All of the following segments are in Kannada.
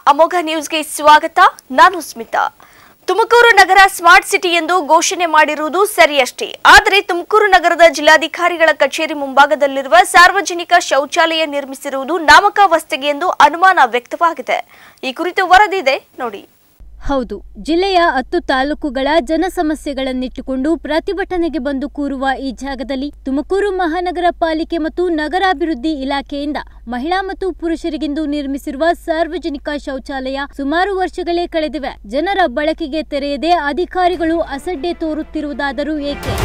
ಅಮೋಘ ನ್ಯೂಸ್ಗೆ ಸ್ವಾಗತ ನಾನು ಸ್ಮಿತಾ ತುಮಕೂರು ನಗರ ಸ್ಮಾರ್ಟ್ ಸಿಟಿ ಎಂದು ಘೋಷಣೆ ಮಾಡಿರುವುದು ಸರಿಯಷ್ಟೇ ಆದರೆ ತುಮಕೂರು ನಗರದ ಜಿಲ್ಲಾಧಿಕಾರಿಗಳ ಕಚೇರಿ ಮುಂಭಾಗದಲ್ಲಿರುವ ಸಾರ್ವಜನಿಕ ಶೌಚಾಲಯ ನಿರ್ಮಿಸಿರುವುದು ನಾಮಕಾವಸ್ಥೆಗೆ ಎಂದು ಅನುಮಾನ ವ್ಯಕ್ತವಾಗಿದೆ ಈ ಕುರಿತು ವರದಿ ಇದೆ ನೋಡಿ ಹೌದು ಜಿಲ್ಲೆಯ ಹತ್ತು ತಾಲೂಕುಗಳ ಜನ ಸಮಸ್ಯೆಗಳನ್ನಿಟ್ಟುಕೊಂಡು ಪ್ರತಿಭಟನೆಗೆ ಬಂದು ಕೂರುವ ಈ ಜಾಗದಲ್ಲಿ ತುಮಕೂರು ಮಹಾನಗರ ಪಾಲಿಕೆ ಮತ್ತು ನಗರಾಭಿವೃದ್ಧಿ ಇಲಾಖೆಯಿಂದ ಮಹಿಳಾ ಮತ್ತು ಪುರುಷರಿಗೆಂದು ನಿರ್ಮಿಸಿರುವ ಸಾರ್ವಜನಿಕ ಶೌಚಾಲಯ ಸುಮಾರು ವರ್ಷಗಳೇ ಕಳೆದಿವೆ ಜನರ ಬಳಕೆಗೆ ತೆರೆಯದೆ ಅಧಿಕಾರಿಗಳು ಅಸಡ್ಡೆ ತೋರುತ್ತಿರುವುದಾದರೂ ಏಕೆ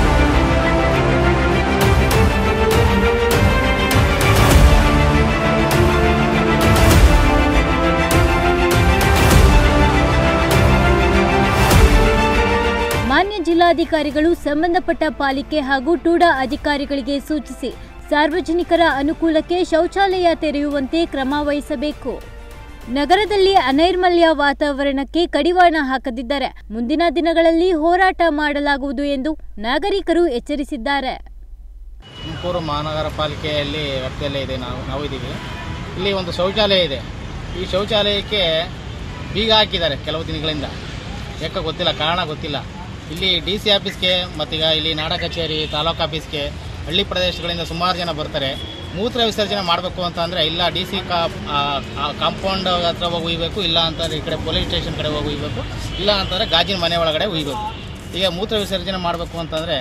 ಮಾನ್ಯ ಜಿಲ್ಲಾಧಿಕಾರಿಗಳು ಸಂಬಂಧಪಟ್ಟ ಪಾಲಿಕೆ ಹಾಗೂ ಟೂಡಾ ಅಧಿಕಾರಿಗಳಿಗೆ ಸೂಚಿಸಿ ಸಾರ್ವಜನಿಕರ ಅನುಕೂಲಕ್ಕೆ ಶೌಚಾಲಯ ತೆರೆಯುವಂತೆ ಕ್ರಮ ವಹಿಸಬೇಕು ನಗರದಲ್ಲಿ ಅನೈರ್ಮಲ್ಯ ವಾತಾವರಣಕ್ಕೆ ಕಡಿವಾಣ ಹಾಕದಿದ್ದರೆ ಮುಂದಿನ ದಿನಗಳಲ್ಲಿ ಹೋರಾಟ ಮಾಡಲಾಗುವುದು ಎಂದು ನಾಗರಿಕರು ಎಚ್ಚರಿಸಿದ್ದಾರೆ ತುಮಕೂರು ಮಹಾನಗರ ಪಾಲಿಕೆಯಲ್ಲಿ ವ್ಯಾಪ್ತಿಯಲ್ಲೇ ಇದೆ ನಾವು ನಾವು ಇದ್ದೀವಿ ಇಲ್ಲಿ ಒಂದು ಶೌಚಾಲಯ ಇದೆ ಈ ಶೌಚಾಲಯಕ್ಕೆ ಬೀಗ ಹಾಕಿದ್ದಾರೆ ಕೆಲವು ದಿನಗಳಿಂದ ಯಾಕೆ ಗೊತ್ತಿಲ್ಲ ಕಾರಣ ಗೊತ್ತಿಲ್ಲ ಇಲ್ಲಿ ಡಿ ಸಿ ಆಫೀಸ್ಗೆ ಮತ್ತೀಗ ಇಲ್ಲಿ ನಾಡ ಕಚೇರಿ ತಾಲೂಕು ಆಫೀಸ್ಗೆ ಹಳ್ಳಿ ಪ್ರದೇಶಗಳಿಂದ ಸುಮಾರು ಜನ ಬರ್ತಾರೆ ಮೂತ್ರ ವಿಸರ್ಜನೆ ಮಾಡಬೇಕು ಅಂತ ಅಂದರೆ ಇಲ್ಲ ಡಿ ಸಿ ಕಾ ಕಾಂಪೌಂಡ್ ಹತ್ರ ಹೋಗಿ ಉಯ್ಬೇಕು ಇಲ್ಲ ಅಂತಂದರೆ ಈ ಕಡೆ ಪೊಲೀಸ್ ಸ್ಟೇಷನ್ ಕಡೆ ಹೋಗಿ ಉಯ್ಬೇಕು ಇಲ್ಲ ಅಂತಂದರೆ ಗಾಜಿನ ಮನೆ ಒಳಗಡೆ ಉಯ್ಬೇಕು ಈಗ ಮೂತ್ರ ವಿಸರ್ಜನೆ ಮಾಡಬೇಕು ಅಂತಂದರೆ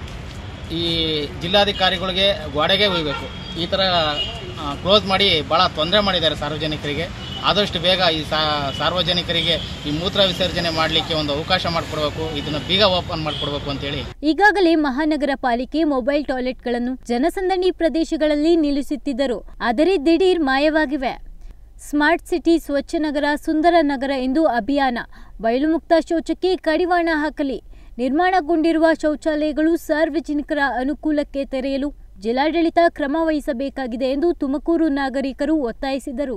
ಈ ಜಿಲ್ಲಾಧಿಕಾರಿಗಳಿಗೆ ಗೋಡೆಗೆ ಒಯ್ಯಬೇಕು ಈ ಥರ ಕ್ಲೋಸ್ ಮಾಡಿ ಭಾಳ ತೊಂದರೆ ಮಾಡಿದ್ದಾರೆ ಸಾರ್ವಜನಿಕರಿಗೆ ಆದಷ್ಟು ಬೇಗ ಈ ಸಾ- ಸಾರ್ವಜನಿಕರಿಗೆ ಈ ಮೂತ್ರ ವಿಸರ್ಜನೆ ಮಾಡಲಿಕ್ಕೆ ಒಂದು ಅವಕಾಶ ಮಾಡಿಕೊಡ್ಬೇಕು ಇದನ್ನು ಬೀಗ ಓಪನ್ ಮಾಡಿಕೊಡ್ಬೇಕು ಅಂತೇಳಿ ಈಗಾಗಲೇ ಮಹಾನಗರ ಪಾಲಿಕೆ ಮೊಬೈಲ್ ಟಾಯ್ಲೆಟ್ಗಳನ್ನು ಜನಸಂದಣಿ ಪ್ರದೇಶಗಳಲ್ಲಿ ನಿಲ್ಲಿಸುತ್ತಿದ್ದರು ಆದರೆ ದಿಢೀರ್ ಮಾಯವಾಗಿವೆ ಸ್ಮಾರ್ಟ್ ಸಿಟಿ ಸ್ವಚ್ಛ ನಗರ ಸುಂದರ ನಗರ ಎಂದು ಅಭಿಯಾನ ಬಯಲು ಮುಕ್ತ ಶೌಚಕ್ಕೆ ಕಡಿವಾಣ ಹಾಕಲಿ ನಿರ್ಮಾಣಗೊಂಡಿರುವ ಶೌಚಾಲಯಗಳು ಸಾರ್ವಜನಿಕರ ಅನುಕೂಲಕ್ಕೆ ತೆರೆಯಲು ಜಿಲ್ಲಾಡಳಿತ ಕ್ರಮ ವಹಿಸಬೇಕಾಗಿದೆ ಎಂದು ತುಮಕೂರು ನಾಗರಿಕರು ಒತ್ತಾಯಿಸಿದರು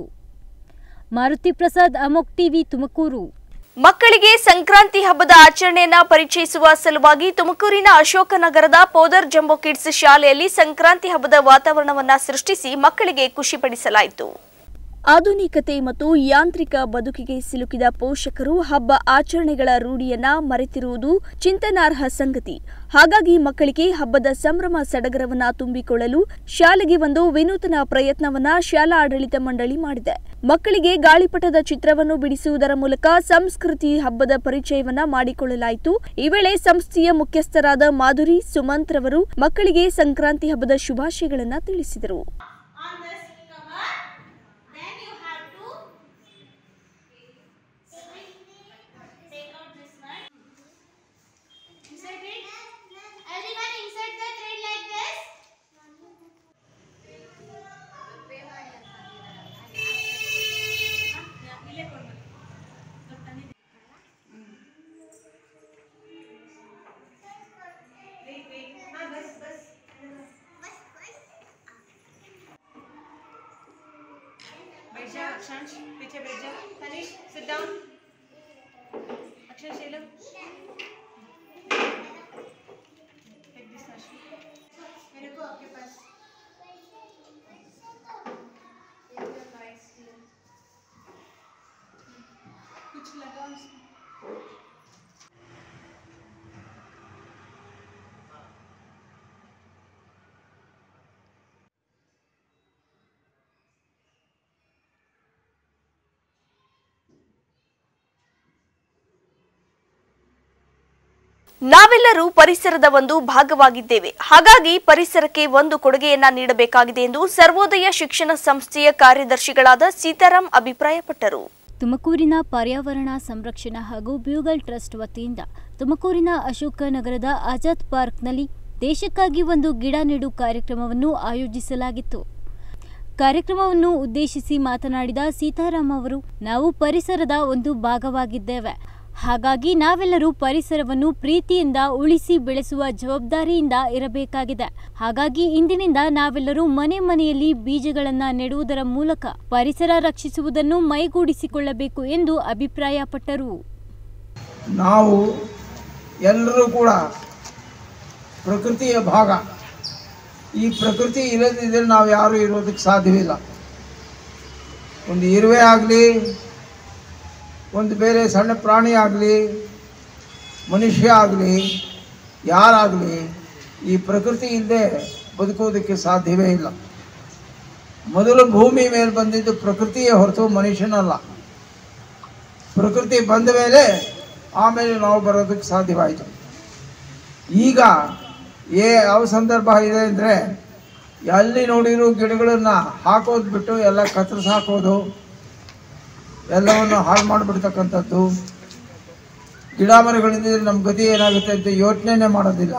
ಮಾರುತಿ ಪ್ರಸಾದ್ ಅಮೋಕ್ ಟಿವಿ ತುಮಕೂರು ಮಕ್ಕಳಿಗೆ ಸಂಕ್ರಾಂತಿ ಹಬ್ಬದ ಆಚರಣೆಯನ್ನ ಪರಿಚಯಿಸುವ ಸಲುವಾಗಿ ತುಮಕೂರಿನ ಅಶೋಕನಗರದ ಪೋದರ್ ಜಂಬೋ ಕಿಡ್ಸ್ ಶಾಲೆಯಲ್ಲಿ ಸಂಕ್ರಾಂತಿ ಹಬ್ಬದ ವಾತಾವರಣವನ್ನ ಸೃಷ್ಟಿಸಿ ಮಕ್ಕಳಿಗೆ ಖುಷಿಪಡಿಸಲಾಯಿತು ಆಧುನಿಕತೆ ಮತ್ತು ಯಾಂತ್ರಿಕ ಬದುಕಿಗೆ ಸಿಲುಕಿದ ಪೋಷಕರು ಹಬ್ಬ ಆಚರಣೆಗಳ ರೂಢಿಯನ್ನ ಮರೆತಿರುವುದು ಚಿಂತನಾರ್ಹ ಸಂಗತಿ ಹಾಗಾಗಿ ಮಕ್ಕಳಿಗೆ ಹಬ್ಬದ ಸಂಭ್ರಮ ಸಡಗರವನ್ನ ತುಂಬಿಕೊಳ್ಳಲು ಶಾಲೆಗೆ ಒಂದು ವಿನೂತನ ಪ್ರಯತ್ನವನ್ನ ಶಾಲಾ ಆಡಳಿತ ಮಂಡಳಿ ಮಾಡಿದೆ ಮಕ್ಕಳಿಗೆ ಗಾಳಿಪಟದ ಚಿತ್ರವನ್ನು ಬಿಡಿಸುವುದರ ಮೂಲಕ ಸಂಸ್ಕೃತಿ ಹಬ್ಬದ ಪರಿಚಯವನ್ನ ಮಾಡಿಕೊಳ್ಳಲಾಯಿತು ಈ ವೇಳೆ ಸಂಸ್ಥೆಯ ಮುಖ್ಯಸ್ಥರಾದ ಮಾಧುರಿ ಸುಮಂತ್ ರವರು ಮಕ್ಕಳಿಗೆ ಸಂಕ್ರಾಂತಿ ಹಬ್ಬದ ಶುಭಾಶಯಗಳನ್ನ ತಿಳಿಸಿದರು on this cover. Then you have to take out this one. Insert it. Everyone insert the thread like this. बैठ जा अक्षांश पीछे बैठ जा Tanish sit down Akshay Sheelam take this मेरे को आपके पास कुछ लगा उसमें ನಾವೆಲ್ಲರೂ ಪರಿಸರದ ಒಂದು ಭಾಗವಾಗಿದ್ದೇವೆ ಹಾಗಾಗಿ ಪರಿಸರಕ್ಕೆ ಒಂದು ಕೊಡುಗೆಯನ್ನ ನೀಡಬೇಕಾಗಿದೆ ಎಂದು ಸರ್ವೋದಯ ಶಿಕ್ಷಣ ಸಂಸ್ಥೆಯ ಕಾರ್ಯದರ್ಶಿಗಳಾದ ಸೀತಾರಾಂ ಅಭಿಪ್ರಾಯಪಟ್ಟರು ತುಮಕೂರಿನ ಪರ್ಯಾವರಣ ಸಂರಕ್ಷಣಾ ಹಾಗೂ ಬ್ಯೂಗಲ್ ಟ್ರಸ್ಟ್ ವತಿಯಿಂದ ತುಮಕೂರಿನ ಅಶೋಕ ನಗರದ ಆಜಾದ್ ಪಾರ್ಕ್ನಲ್ಲಿ ದೇಶಕ್ಕಾಗಿ ಒಂದು ಗಿಡ ನೆಡು ಕಾರ್ಯಕ್ರಮವನ್ನು ಆಯೋಜಿಸಲಾಗಿತ್ತು ಕಾರ್ಯಕ್ರಮವನ್ನು ಉದ್ದೇಶಿಸಿ ಮಾತನಾಡಿದ ಸೀತಾರಾಮ್ ಅವರು ನಾವು ಪರಿಸರದ ಒಂದು ಭಾಗವಾಗಿದ್ದೇವೆ ಹಾಗಾಗಿ ನಾವೆಲ್ಲರೂ ಪರಿಸರವನ್ನು ಪ್ರೀತಿಯಿಂದ ಉಳಿಸಿ ಬೆಳೆಸುವ ಜವಾಬ್ದಾರಿಯಿಂದ ಇರಬೇಕಾಗಿದೆ ಹಾಗಾಗಿ ಇಂದಿನಿಂದ ನಾವೆಲ್ಲರೂ ಮನೆ ಮನೆಯಲ್ಲಿ ಬೀಜಗಳನ್ನು ನೆಡುವುದರ ಮೂಲಕ ಪರಿಸರ ರಕ್ಷಿಸುವುದನ್ನು ಮೈಗೂಡಿಸಿಕೊಳ್ಳಬೇಕು ಎಂದು ಅಭಿಪ್ರಾಯಪಟ್ಟರು ನಾವು ಎಲ್ಲರೂ ಕೂಡ ಪ್ರಕೃತಿಯ ಭಾಗ ಈ ಪ್ರಕೃತಿ ಇಲ್ಲದಿದ್ದರೆ ನಾವು ಯಾರೂ ಇರೋದಕ್ಕೆ ಸಾಧ್ಯವಿಲ್ಲ ಒಂದು ಇರುವೆ ಆಗಲಿ ಒಂದು ಬೇರೆ ಸಣ್ಣ ಪ್ರಾಣಿ ಆಗಲಿ ಮನುಷ್ಯ ಆಗಲಿ ಯಾರಾಗಲಿ ಈ ಪ್ರಕೃತಿ ಇಲ್ಲದೆ ಬದುಕೋದಕ್ಕೆ ಸಾಧ್ಯವೇ ಇಲ್ಲ ಮೊದಲು ಭೂಮಿ ಮೇಲೆ ಬಂದಿದ್ದು ಪ್ರಕೃತಿಯೇ ಹೊರತು ಮನುಷ್ಯನಲ್ಲ ಪ್ರಕೃತಿ ಬಂದ ಮೇಲೆ ಆಮೇಲೆ ನಾವು ಬರೋದಕ್ಕೆ ಸಾಧ್ಯವಾಯಿತು ಈಗ ಏ ಯಾವ ಸಂದರ್ಭ ಇದೆ ಅಂದರೆ ಎಲ್ಲಿ ನೋಡಿದ್ರು ಗಿಡಗಳನ್ನು ಹಾಕೋದು ಬಿಟ್ಟು ಎಲ್ಲ ಕತ್ತರಿಸಿ ಹಾಕೋದು ಎಲ್ಲವನ್ನು ಹಾಳು ಮಾಡಿಬಿಡ್ತಕ್ಕಂಥದ್ದು ಗಿಡ ಮರಗಳಿಂದ ನಮ್ಮ ಗತಿ ಏನಾಗುತ್ತೆ ಅಂತ ಯೋಚನೆ ಮಾಡೋದಿಲ್ಲ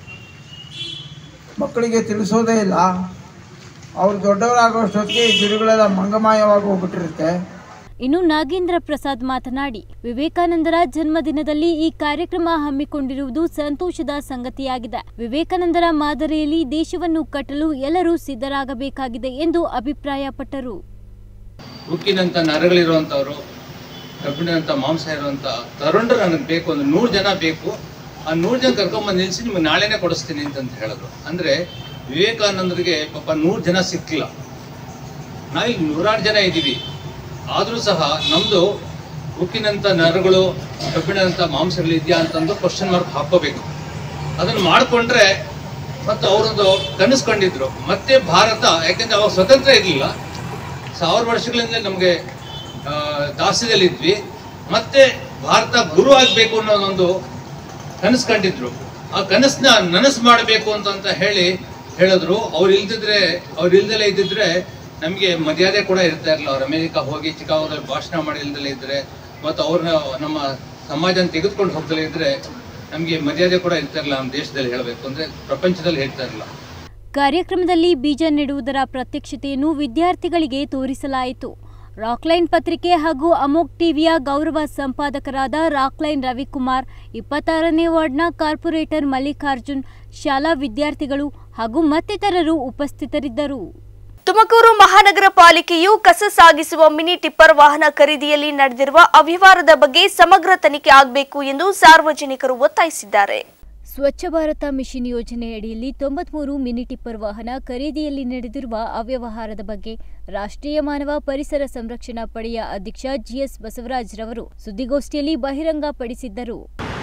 ಮಕ್ಕಳಿಗೆ ತಿಳಿಸೋದೇ ಇಲ್ಲ ಅವ್ರು ದೊಡ್ಡವರಾಗೋಷ್ಟೊತ್ತಿಗೆ ಈ ಗಿಡಗಳೆಲ್ಲ ಮಂಗಮಾಯವಾಗಿ ಹೋಗ್ಬಿಟ್ಟಿರುತ್ತೆ ಇನ್ನು ನಾಗೇಂದ್ರ ಪ್ರಸಾದ್ ಮಾತನಾಡಿ ವಿವೇಕಾನಂದರ ಜನ್ಮದಿನದಲ್ಲಿ ಈ ಕಾರ್ಯಕ್ರಮ ಹಮ್ಮಿಕೊಂಡಿರುವುದು ಸಂತೋಷದ ಸಂಗತಿಯಾಗಿದೆ ವಿವೇಕಾನಂದರ ಮಾದರಿಯಲ್ಲಿ ದೇಶವನ್ನು ಕಟ್ಟಲು ಎಲ್ಲರೂ ಸಿದ್ಧರಾಗಬೇಕಾಗಿದೆ ಎಂದು ಅಭಿಪ್ರಾಯಪಟ್ಟರು ಉಕ್ಕಿನಂತ ನರಗಳಿರುವಂಥವ್ರು ಕಬ್ಬಿಣಂತ ಮಾಂಸ ಇರುವಂಥ ತರುಣರು ನನಗೆ ಬೇಕು ಒಂದು ನೂರು ಜನ ಬೇಕು ಆ ನೂರು ಜನ ಕರ್ಕೊಂಬಂದು ನಿಲ್ಲಿಸಿ ನಿಮ್ಗೆ ನಾಳೆನೇ ಕೊಡಿಸ್ತೀನಿ ಅಂತಂತ ಹೇಳಿದ್ರು ಅಂದರೆ ವಿವೇಕಾನಂದರಿಗೆ ಪಾಪ ನೂರು ಜನ ಸಿಕ್ಕಿಲ್ಲ ನಾವೀಗ ನೂರಾರು ಜನ ಇದ್ದೀವಿ ಆದರೂ ಸಹ ನಮ್ಮದು ಉಕ್ಕಿನಂಥ ನರಗಳು ಕಬ್ಬಿಣಂಥ ಮಾಂಸಗಳು ಇದೆಯಾ ಅಂತಂದು ಕ್ವಶನ್ ಮಾರ್ಕ್ ಹಾಕೋಬೇಕು ಅದನ್ನು ಮಾಡಿಕೊಂಡ್ರೆ ಮತ್ತು ಅವರೊಂದು ಕನಸು ಕಂಡಿದ್ರು ಮತ್ತೆ ಭಾರತ ಯಾಕೆಂದ್ರೆ ಅವಾಗ ಸ್ವತಂತ್ರ ಇರಲಿಲ್ಲ ಸಾವಿರ ವರ್ಷಗಳಿಂದ ನಮಗೆ ದಾಸ್ಯದಲ್ಲಿದ್ವಿ ಮತ್ತೆ ಭಾರತ ಗುರು ಆಗಬೇಕು ಅನ್ನೋದೊಂದು ಕನಸು ಕಂಡಿದ್ರು ಆ ಕನಸನ್ನ ನನಸು ಮಾಡಬೇಕು ಅಂತ ಅಂತ ಹೇಳಿ ಹೇಳಿದ್ರು ಅವ್ರು ಇಲ್ದಿದ್ರೆ ಅವ್ರು ಇಲ್ದಲೇ ಇದ್ದಿದ್ರೆ ನಮಗೆ ಮರ್ಯಾದೆ ಕೂಡ ಇರ್ತಾ ಇರಲಿಲ್ಲ ಅವ್ರು ಅಮೆರಿಕ ಹೋಗಿ ಚಿಕಾಗೋದಲ್ಲಿ ಭಾಷಣ ಮಾಡಿ ಇಲ್ದಲೇ ಇದ್ರೆ ಮತ್ತು ಅವ್ರನ್ನ ನಮ್ಮ ಸಮಾಜನ ತೆಗೆದುಕೊಂಡು ಹೋಗ್ದಲೇ ಇದ್ರೆ ನಮಗೆ ಮರ್ಯಾದೆ ಕೂಡ ಇರ್ತಾ ಇರಲಿಲ್ಲ ನಮ್ಮ ದೇಶದಲ್ಲಿ ಹೇಳಬೇಕು ಅಂದ್ರೆ ಪ್ರಪಂಚದಲ್ಲಿ ಹೇಳ್ತಾ ಇರಲಿಲ್ಲ ಕಾರ್ಯಕ್ರಮದಲ್ಲಿ ಬೀಜ ನೆಡುವುದರ ಪ್ರತ್ಯಕ್ಷತೆಯನ್ನು ವಿದ್ಯಾರ್ಥಿಗಳಿಗೆ ತೋರಿಸಲಾಯಿತು ರಾಕ್ಲೈನ್ ಪತ್ರಿಕೆ ಹಾಗೂ ಅಮೋಕ್ ಟಿವಿಯ ಗೌರವ ಸಂಪಾದಕರಾದ ರಾಕ್ಲೈನ್ ರವಿಕುಮಾರ್ ಇಪ್ಪತ್ತಾರನೇ ವಾರ್ಡ್ನ ಕಾರ್ಪೊರೇಟರ್ ಮಲ್ಲಿಕಾರ್ಜುನ್ ಶಾಲಾ ವಿದ್ಯಾರ್ಥಿಗಳು ಹಾಗೂ ಮತ್ತಿತರರು ಉಪಸ್ಥಿತರಿದ್ದರು ತುಮಕೂರು ಮಹಾನಗರ ಪಾಲಿಕೆಯು ಕಸ ಸಾಗಿಸುವ ಮಿನಿ ಟಿಪ್ಪರ್ ವಾಹನ ಖರೀದಿಯಲ್ಲಿ ನಡೆದಿರುವ ಅವ್ಯವಹಾರದ ಬಗ್ಗೆ ಸಮಗ್ರ ತನಿಖೆ ಆಗಬೇಕು ಎಂದು ಸಾರ್ವಜನಿಕರು ಒತ್ತಾಯಿಸಿದ್ದಾರೆ ಸ್ವಚ್ಛ ಭಾರತ ಮಿಷನ್ ಯೋಜನೆಯಡಿಯಲ್ಲಿ ತೊಂಬತ್ಮೂರು ಮಿನಿ ಟಿಪ್ಪರ್ ವಾಹನ ಖರೀದಿಯಲ್ಲಿ ನಡೆದಿರುವ ಅವ್ಯವಹಾರದ ಬಗ್ಗೆ ರಾಷ್ಟ್ರೀಯ ಮಾನವ ಪರಿಸರ ಸಂರಕ್ಷಣಾ ಪಡೆಯ ಅಧ್ಯಕ್ಷ ಜಿಎಸ್ ಬಸವರಾಜ್ ರವರು ಸುದ್ದಿಗೋಷ್ಠಿಯಲ್ಲಿ ಬಹಿರಂಗಪಡಿಸಿದ್ದರು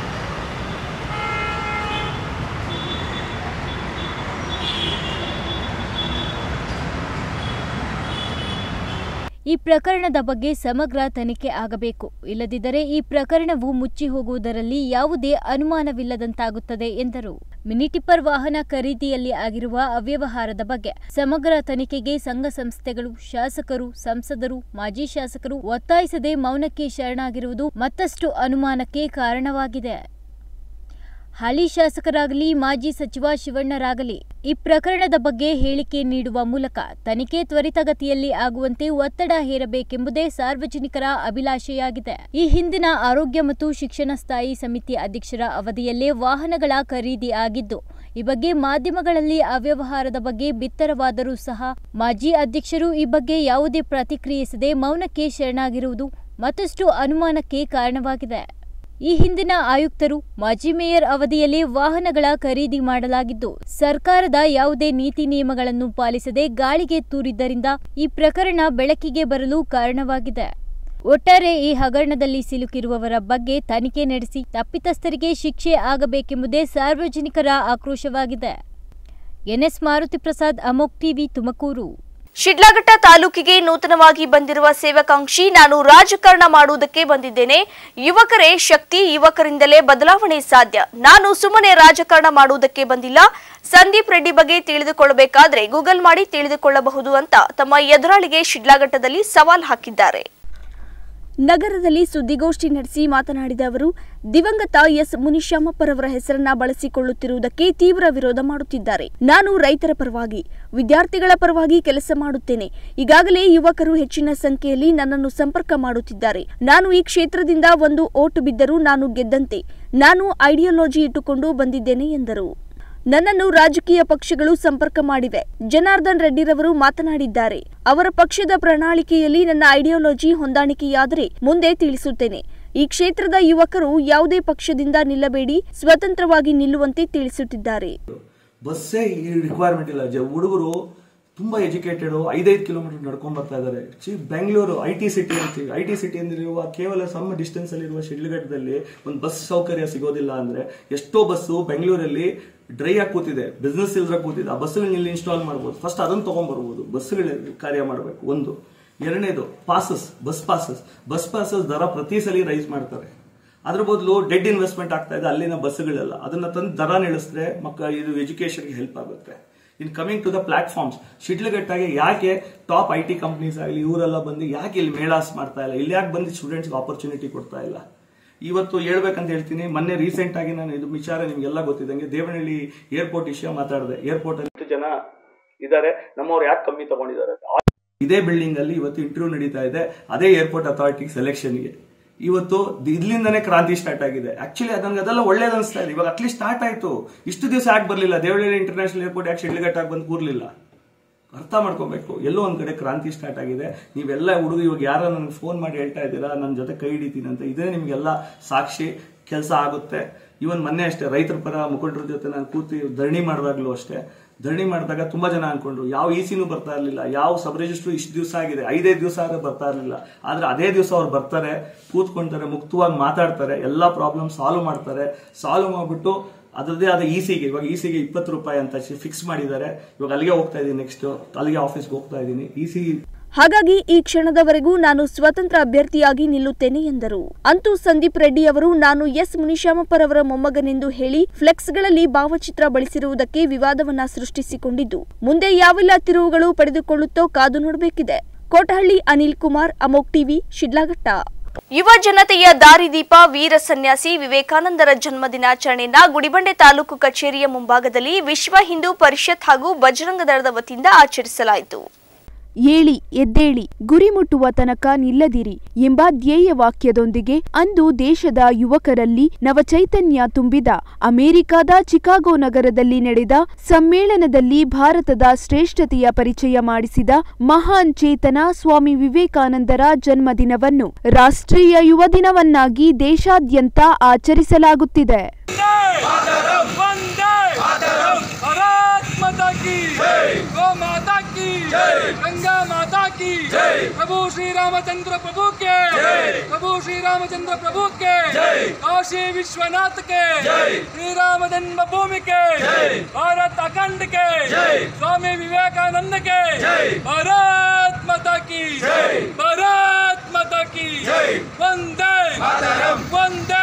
ಈ ಪ್ರಕರಣದ ಬಗ್ಗೆ ಸಮಗ್ರ ತನಿಖೆ ಆಗಬೇಕು ಇಲ್ಲದಿದ್ದರೆ ಈ ಪ್ರಕರಣವು ಮುಚ್ಚಿ ಹೋಗುವುದರಲ್ಲಿ ಯಾವುದೇ ಅನುಮಾನವಿಲ್ಲದಂತಾಗುತ್ತದೆ ಎಂದರು ಮಿನಿ ಟಿಪ್ಪರ್ ವಾಹನ ಖರೀದಿಯಲ್ಲಿ ಆಗಿರುವ ಅವ್ಯವಹಾರದ ಬಗ್ಗೆ ಸಮಗ್ರ ತನಿಖೆಗೆ ಸಂಘ ಸಂಸ್ಥೆಗಳು ಶಾಸಕರು ಸಂಸದರು ಮಾಜಿ ಶಾಸಕರು ಒತ್ತಾಯಿಸದೆ ಮೌನಕ್ಕೆ ಶರಣಾಗಿರುವುದು ಮತ್ತಷ್ಟು ಅನುಮಾನಕ್ಕೆ ಕಾರಣವಾಗಿದೆ ಹಾಲಿ ಶಾಸಕರಾಗಲಿ ಮಾಜಿ ಸಚಿವ ಶಿವಣ್ಣರಾಗಲಿ ಈ ಪ್ರಕರಣದ ಬಗ್ಗೆ ಹೇಳಿಕೆ ನೀಡುವ ಮೂಲಕ ತನಿಖೆ ತ್ವರಿತಗತಿಯಲ್ಲಿ ಆಗುವಂತೆ ಒತ್ತಡ ಹೇರಬೇಕೆಂಬುದೇ ಸಾರ್ವಜನಿಕರ ಅಭಿಲಾಷೆಯಾಗಿದೆ ಈ ಹಿಂದಿನ ಆರೋಗ್ಯ ಮತ್ತು ಶಿಕ್ಷಣ ಸ್ಥಾಯಿ ಸಮಿತಿ ಅಧ್ಯಕ್ಷರ ಅವಧಿಯಲ್ಲೇ ವಾಹನಗಳ ಖರೀದಿ ಆಗಿದ್ದು ಈ ಬಗ್ಗೆ ಮಾಧ್ಯಮಗಳಲ್ಲಿ ಅವ್ಯವಹಾರದ ಬಗ್ಗೆ ಬಿತ್ತರವಾದರೂ ಸಹ ಮಾಜಿ ಅಧ್ಯಕ್ಷರು ಈ ಬಗ್ಗೆ ಯಾವುದೇ ಪ್ರತಿಕ್ರಿಯಿಸದೆ ಮೌನಕ್ಕೆ ಶರಣಾಗಿರುವುದು ಮತ್ತಷ್ಟು ಅನುಮಾನಕ್ಕೆ ಕಾರಣವಾಗಿದೆ ಈ ಹಿಂದಿನ ಆಯುಕ್ತರು ಮಾಜಿ ಮೇಯರ್ ಅವಧಿಯಲ್ಲಿ ವಾಹನಗಳ ಖರೀದಿ ಮಾಡಲಾಗಿದ್ದು ಸರ್ಕಾರದ ಯಾವುದೇ ನೀತಿ ನಿಯಮಗಳನ್ನು ಪಾಲಿಸದೆ ಗಾಳಿಗೆ ತೂರಿದ್ದರಿಂದ ಈ ಪ್ರಕರಣ ಬೆಳಕಿಗೆ ಬರಲು ಕಾರಣವಾಗಿದೆ ಒಟ್ಟಾರೆ ಈ ಹಗರಣದಲ್ಲಿ ಸಿಲುಕಿರುವವರ ಬಗ್ಗೆ ತನಿಖೆ ನಡೆಸಿ ತಪ್ಪಿತಸ್ಥರಿಗೆ ಶಿಕ್ಷೆ ಆಗಬೇಕೆಂಬುದೇ ಸಾರ್ವಜನಿಕರ ಆಕ್ರೋಶವಾಗಿದೆ ಎನ್ಎಸ್ ಮಾರುತಿ ಪ್ರಸಾದ್ ಅಮೋಕ್ ಟಿವಿ ತುಮಕೂರು ಶಿಡ್ಲಘಟ್ಟ ತಾಲೂಕಿಗೆ ನೂತನವಾಗಿ ಬಂದಿರುವ ಸೇವಕಾಂಕ್ಷಿ ನಾನು ರಾಜಕಾರಣ ಮಾಡುವುದಕ್ಕೆ ಬಂದಿದ್ದೇನೆ ಯುವಕರೇ ಶಕ್ತಿ ಯುವಕರಿಂದಲೇ ಬದಲಾವಣೆ ಸಾಧ್ಯ ನಾನು ಸುಮ್ಮನೆ ರಾಜಕಾರಣ ಮಾಡುವುದಕ್ಕೆ ಬಂದಿಲ್ಲ ಸಂದೀಪ್ ರೆಡ್ಡಿ ಬಗ್ಗೆ ತಿಳಿದುಕೊಳ್ಳಬೇಕಾದ್ರೆ ಗೂಗಲ್ ಮಾಡಿ ತಿಳಿದುಕೊಳ್ಳಬಹುದು ಅಂತ ತಮ್ಮ ಎದುರಾಳಿಗೆ ಶಿಡ್ಲಘಟ್ಟದಲ್ಲಿ ಸವಾಲ್ ಹಾಕಿದ್ದಾರೆ ನಗರದಲ್ಲಿ ಸುದ್ದಿಗೋಷ್ಠಿ ನಡೆಸಿ ಮಾತನಾಡಿದ ಅವರು ದಿವಂಗತ ಎಸ್ ಮುನಿಶ್ಯಾಮಪ್ಪರವರ ಹೆಸರನ್ನ ಬಳಸಿಕೊಳ್ಳುತ್ತಿರುವುದಕ್ಕೆ ತೀವ್ರ ವಿರೋಧ ಮಾಡುತ್ತಿದ್ದಾರೆ ನಾನು ರೈತರ ಪರವಾಗಿ ವಿದ್ಯಾರ್ಥಿಗಳ ಪರವಾಗಿ ಕೆಲಸ ಮಾಡುತ್ತೇನೆ ಈಗಾಗಲೇ ಯುವಕರು ಹೆಚ್ಚಿನ ಸಂಖ್ಯೆಯಲ್ಲಿ ನನ್ನನ್ನು ಸಂಪರ್ಕ ಮಾಡುತ್ತಿದ್ದಾರೆ ನಾನು ಈ ಕ್ಷೇತ್ರದಿಂದ ಒಂದು ಓಟು ಬಿದ್ದರೂ ನಾನು ಗೆದ್ದಂತೆ ನಾನು ಐಡಿಯಾಲಜಿ ಇಟ್ಟುಕೊಂಡು ಬಂದಿದ್ದೇನೆ ಎಂದರು ನನ್ನನ್ನು ರಾಜಕೀಯ ಪಕ್ಷಗಳು ಸಂಪರ್ಕ ಮಾಡಿವೆ ಜನಾರ್ದನ್ ರೆಡ್ಡಿರವರು ಮಾತನಾಡಿದ್ದಾರೆ ಅವರ ಪಕ್ಷದ ಪ್ರಣಾಳಿಕೆಯಲ್ಲಿ ನನ್ನ ಐಡಿಯಾಲಜಿ ಹೊಂದಾಣಿಕೆಯಾದರೆ ಮುಂದೆ ತಿಳಿಸುತ್ತೇನೆ ಈ ಕ್ಷೇತ್ರದ ಯುವಕರು ಯಾವುದೇ ಪಕ್ಷದಿಂದ ನಿಲ್ಲಬೇಡಿ ಸ್ವತಂತ್ರವಾಗಿ ನಿಲ್ಲುವಂತೆ ತಿಳಿಸುತ್ತಿದ್ದಾರೆ ಬಸ್ಸೇ ರಿಕ್ವೈರ್ಮೆಂಟ್ ಇಲ್ಲ ಜ ಹುಡುಗರು ತುಂಬ ಎಜುಕೇಟೆಡು ಐದೈದು ಕಿಲೋಮೀಟರ್ ನಡ್ಕೊಂಡ್ ಬರ್ತಾ ಇದ್ದಾರೆ ಚಿ ಬೆಂಗಳೂರು ಐ ಟಿ ಸಿಟಿ ಅಂತೀವಿ ಐ ಟಿ ಸಿಟಿ ಅಂದಿರುವ ಕೇವಲ ಸಣ್ಣ ಡಿಸ್ಟೆನ್ಸ್ ಅಲ್ಲಿರುವ ಶಿಡ್ಲಘಟ್ಟದಲ್ಲಿ ಒಂದು ಬಸ್ ಸೌಕರ್ಯ ಸಿಗೋದಿಲ್ಲ ಅಂದ್ರೆ ಎಷ್ಟೋ ಬಸ್ಸು ಬೆಂಗಳೂರಲ್ಲಿ ಡ್ರೈ ಆಗಿ ಕೂತಿದೆ ಬಿಸ್ನೆಸ್ ಇಲ್ದ್ರೆ ಕೂತಿದೆ ಆ ಬಸ್ಸುಗಳನ್ನ ಇಲ್ಲಿ ಇನ್ಸ್ಟಾಲ್ ಮಾಡ್ಬೋದು ಫಸ್ಟ್ ಅದನ್ನ ತಗೊಂಡ್ಬರ್ಬೋದು ಬಸ್ಸುಗಳ ಕಾರ್ಯ ಮಾಡಬೇಕು ಒಂದು ಎರಡನೇದು passes bus passes bus passes ದರ ಪ್ರತಿ ಸಲ ರೈಸ್ ಮಾಡ್ತಾರೆ ಅದ್ರ ಬದಲು ಡೆಡ್ ಇನ್ವೆಸ್ಟ್ಮೆಂಟ್ ಆಗ್ತಾ ಇದೆ ಅಲ್ಲಿನ ಬಸ್ಸುಗಳೆಲ್ಲ ಅದನ್ನ ತಂದು ದರ ನಿಲ್ಲಿಸಿದ್ರೆ ಮಕ್ಕ ಇದು ಎಜುಕೇಶನ್ಗೆ ಹೆಲ್ಪ್ ಆಗುತ್ತೆ in coming to the platforms ಶಿಡ್ಲಘಟ್ಟಾಗೆ ಯಾಕೆ ಟಾಪ್ ಐ ಟಿ ಕಂಪ್ನೀಸ್ ಆಗಲಿ ಇವರೆಲ್ಲ ಬಂದು ಯಾಕೆ ಇಲ್ಲಿ ಮೇಳಾಸ್ ಮಾಡ್ತಾ ಇಲ್ಲ ಇಲ್ಲಿ ಯಾಕೆ ಬಂದು ಸ್ಟೂಡೆಂಟ್ಸ್ಗೆ ಆಪರ್ಚುನಿಟಿ ಕೊಡ್ತಾ ಇಲ್ಲ ಇವತ್ತು ಹೇಳ್ಬೇಕಂತ ಹೇಳ್ತೀನಿ ಮೊನ್ನೆ ರೀಸೆಂಟ್ ಆಗಿ ನಾನು ಇದು ವಿಚಾರ ನಿಮ್ಗೆಲ್ಲ ಗೊತ್ತಿದ್ದಂಗೆ ದೇವನಹಳ್ಳಿ ಏರ್ಪೋರ್ಟ್ ವಿಷಯ ಮಾತಾಡಿದೆ ಏರ್ಪೋರ್ಟ್ ಅಲ್ಲಿ ಎಷ್ಟು ಜನ ಇದ್ದಾರೆ ನಮ್ಮವ್ರು ಯಾಕೆ ಕಮ್ಮಿ ತಗೊಂಡಿದ್ದಾರೆ ಇದೇ ಬಿಲ್ಡಿಂಗ್ ಅಲ್ಲಿ ಇವತ್ತು ಇಂಟರ್ವ್ಯೂ ನಡೀತಾ ಇದೆ ಅದೇ ಏರ್ಪೋರ್ಟ್ ಅಥಾರಿಟಿ ಸೆಲೆಕ್ಷನ್ಗೆ ಇವತ್ತು ಇದ್ಲಿಂದನೇ ಕ್ರಾಂತಿ ಸ್ಟಾರ್ಟ್ ಆಗಿದೆ ಆಕ್ಚುಲಿ ಅದನ್ಗೆ ಅದೆಲ್ಲ ಒಳ್ಳೇದು ಅನಿಸ್ತಾ ಇದೆ ಇವಾಗ ಅಟ್ಲೀಸ್ಟ್ ಸ್ಟಾರ್ಟ್ ಆಯ್ತು ಇಷ್ಟು ದಿವಸ ಯಾಕೆ ಬರಲಿಲ್ಲ ದೇವಳ್ಳಿ ಇಂಟರ್ನ್ಯಾಷನಲ್ ಏರ್ಪೋರ್ಟ್ ಯಾಕೆ ಶಿಡ್ಲಘಟ್ಟಾಗಿ ಬಂದು ಕೂರ್ಲಿಲ್ಲ ಅರ್ಥ ಮಾಡ್ಕೋಬೇಕು ಎಲ್ಲೋ ಒಂದ್ ಕಡೆ ಕ್ರಾಂತಿ ಸ್ಟಾರ್ಟ್ ಆಗಿದೆ ನೀವೆಲ್ಲ ಹುಡುಗ ಇವಾಗ ಯಾರ ನನಗೆ ಫೋನ್ ಮಾಡಿ ಹೇಳ್ತಾ ಇದ್ದೀರಾ ನನ್ನ ಜೊತೆ ಕೈ ಹಿಡಿತೀನಿ ಅಂತ ಇದೇ ನಿಮ್ಗೆಲ್ಲ ಸಾಕ್ಷಿ ಕೆಲಸ ಆಗುತ್ತೆ ಇವನ್ ಮೊನ್ನೆ ಅಷ್ಟೇ ರೈತರ ಪರ ಮುಖಂಡರ ಜೊತೆ ನಾನು ಕೂತಿ ಧರಣಿ ಮಾಡಿದಾಗ್ಲೂ ಅಷ್ಟೇ ಧರಣಿ ಮಾಡಿದಾಗ ತುಂಬಾ ಜನ ಅನ್ಕೊಂಡ್ರು ಯಾವ ಇಸಿನೂ ಬರ್ತಾ ಇರಲಿಲ್ಲ ಯಾವ ಸಬ್ ರಿಜಿಸ್ಟ್ರು ಇಷ್ಟು ದಿವಸ ಆಗಿದೆ ಐದೈದು ದಿವಸ ಆದ್ರೆ ಬರ್ತಾ ಇರಲಿಲ್ಲ ಆದ್ರೆ ಅದೇ ದಿವಸ ಅವ್ರು ಬರ್ತಾರೆ ಕೂತ್ಕೊಂತಾರೆ ಮುಕ್ತವಾಗಿ ಮಾತಾಡ್ತಾರೆ ಎಲ್ಲಾ ಪ್ರಾಬ್ಲಮ್ ಸಾಲ್ವ್ ಮಾಡ್ತಾರೆ ಸಾಲ್ವ್ ಮಾಡ್ಬಿಟ್ಟು ಅದರದೇ ಆದ ಇಸಿಗೆ ಇವಾಗ ಇಸಿಗೆ ಇಪ್ಪತ್ತು ರೂಪಾಯಿ ಅಂತ ಫಿಕ್ಸ್ ಮಾಡಿದ್ದಾರೆ ಇವಾಗ ಅಲ್ಲಿಗೆ ಹೋಗ್ತಾ ಇದ್ದೀನಿ ನೆಕ್ಸ್ಟ್ ಅಲ್ಲಿಗೆ ಆಫೀಸ್ಗೆ ಹೋಗ್ತಾ ಇದ್ದೀನಿ ಇಸಿ ಹಾಗಾಗಿ ಈ ಕ್ಷಣದವರೆಗೂ ನಾನು ಸ್ವತಂತ್ರ ಅಭ್ಯರ್ಥಿಯಾಗಿ ನಿಲ್ಲುತ್ತೇನೆ ಎಂದರು ಅಂತೂ ಸಂದೀಪ್ ರೆಡ್ಡಿ ಅವರು ನಾನು ಎಸ್ ಮುನಿಶಾಮಪ್ಪರವರ ಮೊಮ್ಮಗನೆಂದು ಹೇಳಿ ಫ್ಲೆಕ್ಸ್ಗಳಲ್ಲಿ ಭಾವಚಿತ್ರ ಬಳಸಿರುವುದಕ್ಕೆ ವಿವಾದವನ್ನ ಸೃಷ್ಟಿಸಿಕೊಂಡಿದ್ದು ಮುಂದೆ ಯಾವೆಲ್ಲ ತಿರುವುಗಳು ಪಡೆದುಕೊಳ್ಳುತ್ತೋ ಕಾದು ನೋಡಬೇಕಿದೆ ಕೋಟಹಳ್ಳಿ ಅನಿಲ್ ಕುಮಾರ್ ಅಮೋಕ್ ಟಿವಿ ಶಿಡ್ಲಾಘಟ್ಟ ಯುವ ಜನತೆಯ ದಾರಿದೀಪ ವೀರ ಸನ್ಯಾಸಿ ವಿವೇಕಾನಂದರ ಜನ್ಮ ದಿನಾಚರಣೆಯನ್ನ ಗುಡಿಬಂಡೆ ತಾಲೂಕು ಕಚೇರಿಯ ಮುಂಭಾಗದಲ್ಲಿ ವಿಶ್ವ ಹಿಂದೂ ಪರಿಷತ್ ಹಾಗೂ ಬಜರಂಗ ದಳದ ವತಿಯಿಂದ ಆಚರಿಸಲಾಯಿತು ಏಳಿ ಎದ್ದೇಳಿ ಗುರಿ ಮುಟ್ಟುವ ತನಕ ನಿಲ್ಲದಿರಿ ಎಂಬ ಧ್ಯೇಯ ವಾಕ್ಯದೊಂದಿಗೆ ಅಂದು ದೇಶದ ಯುವಕರಲ್ಲಿ ನವಚೈತನ್ಯ ತುಂಬಿದ ಅಮೆರಿಕದ ಚಿಕಾಗೋ ನಗರದಲ್ಲಿ ನಡೆದ ಸಮ್ಮೇಳನದಲ್ಲಿ ಭಾರತದ ಶ್ರೇಷ್ಠತೆಯ ಪರಿಚಯ ಮಾಡಿಸಿದ ಮಹಾನ್ ಚೇತನ ಸ್ವಾಮಿ ವಿವೇಕಾನಂದರ ಜನ್ಮದಿನವನ್ನು ರಾಷ್ಟ್ರೀಯ ಯುವ ದಿನವನ್ನಾಗಿ ದೇಶಾದ್ಯಂತ ಆಚರಿಸಲಾಗುತ್ತಿದೆ वंदे भारत माता की गो माता की गंगा माता की प्रभु श्री रामचंद्र प्रभु के प्रभु श्री रामचंद्र प्रभु के काशी विश्वनाथ के श्री राम जन्म भूमि के भारत अखंड के स्वामी विवेकानंद के भारत माता की भारत माता की वंदे वंदे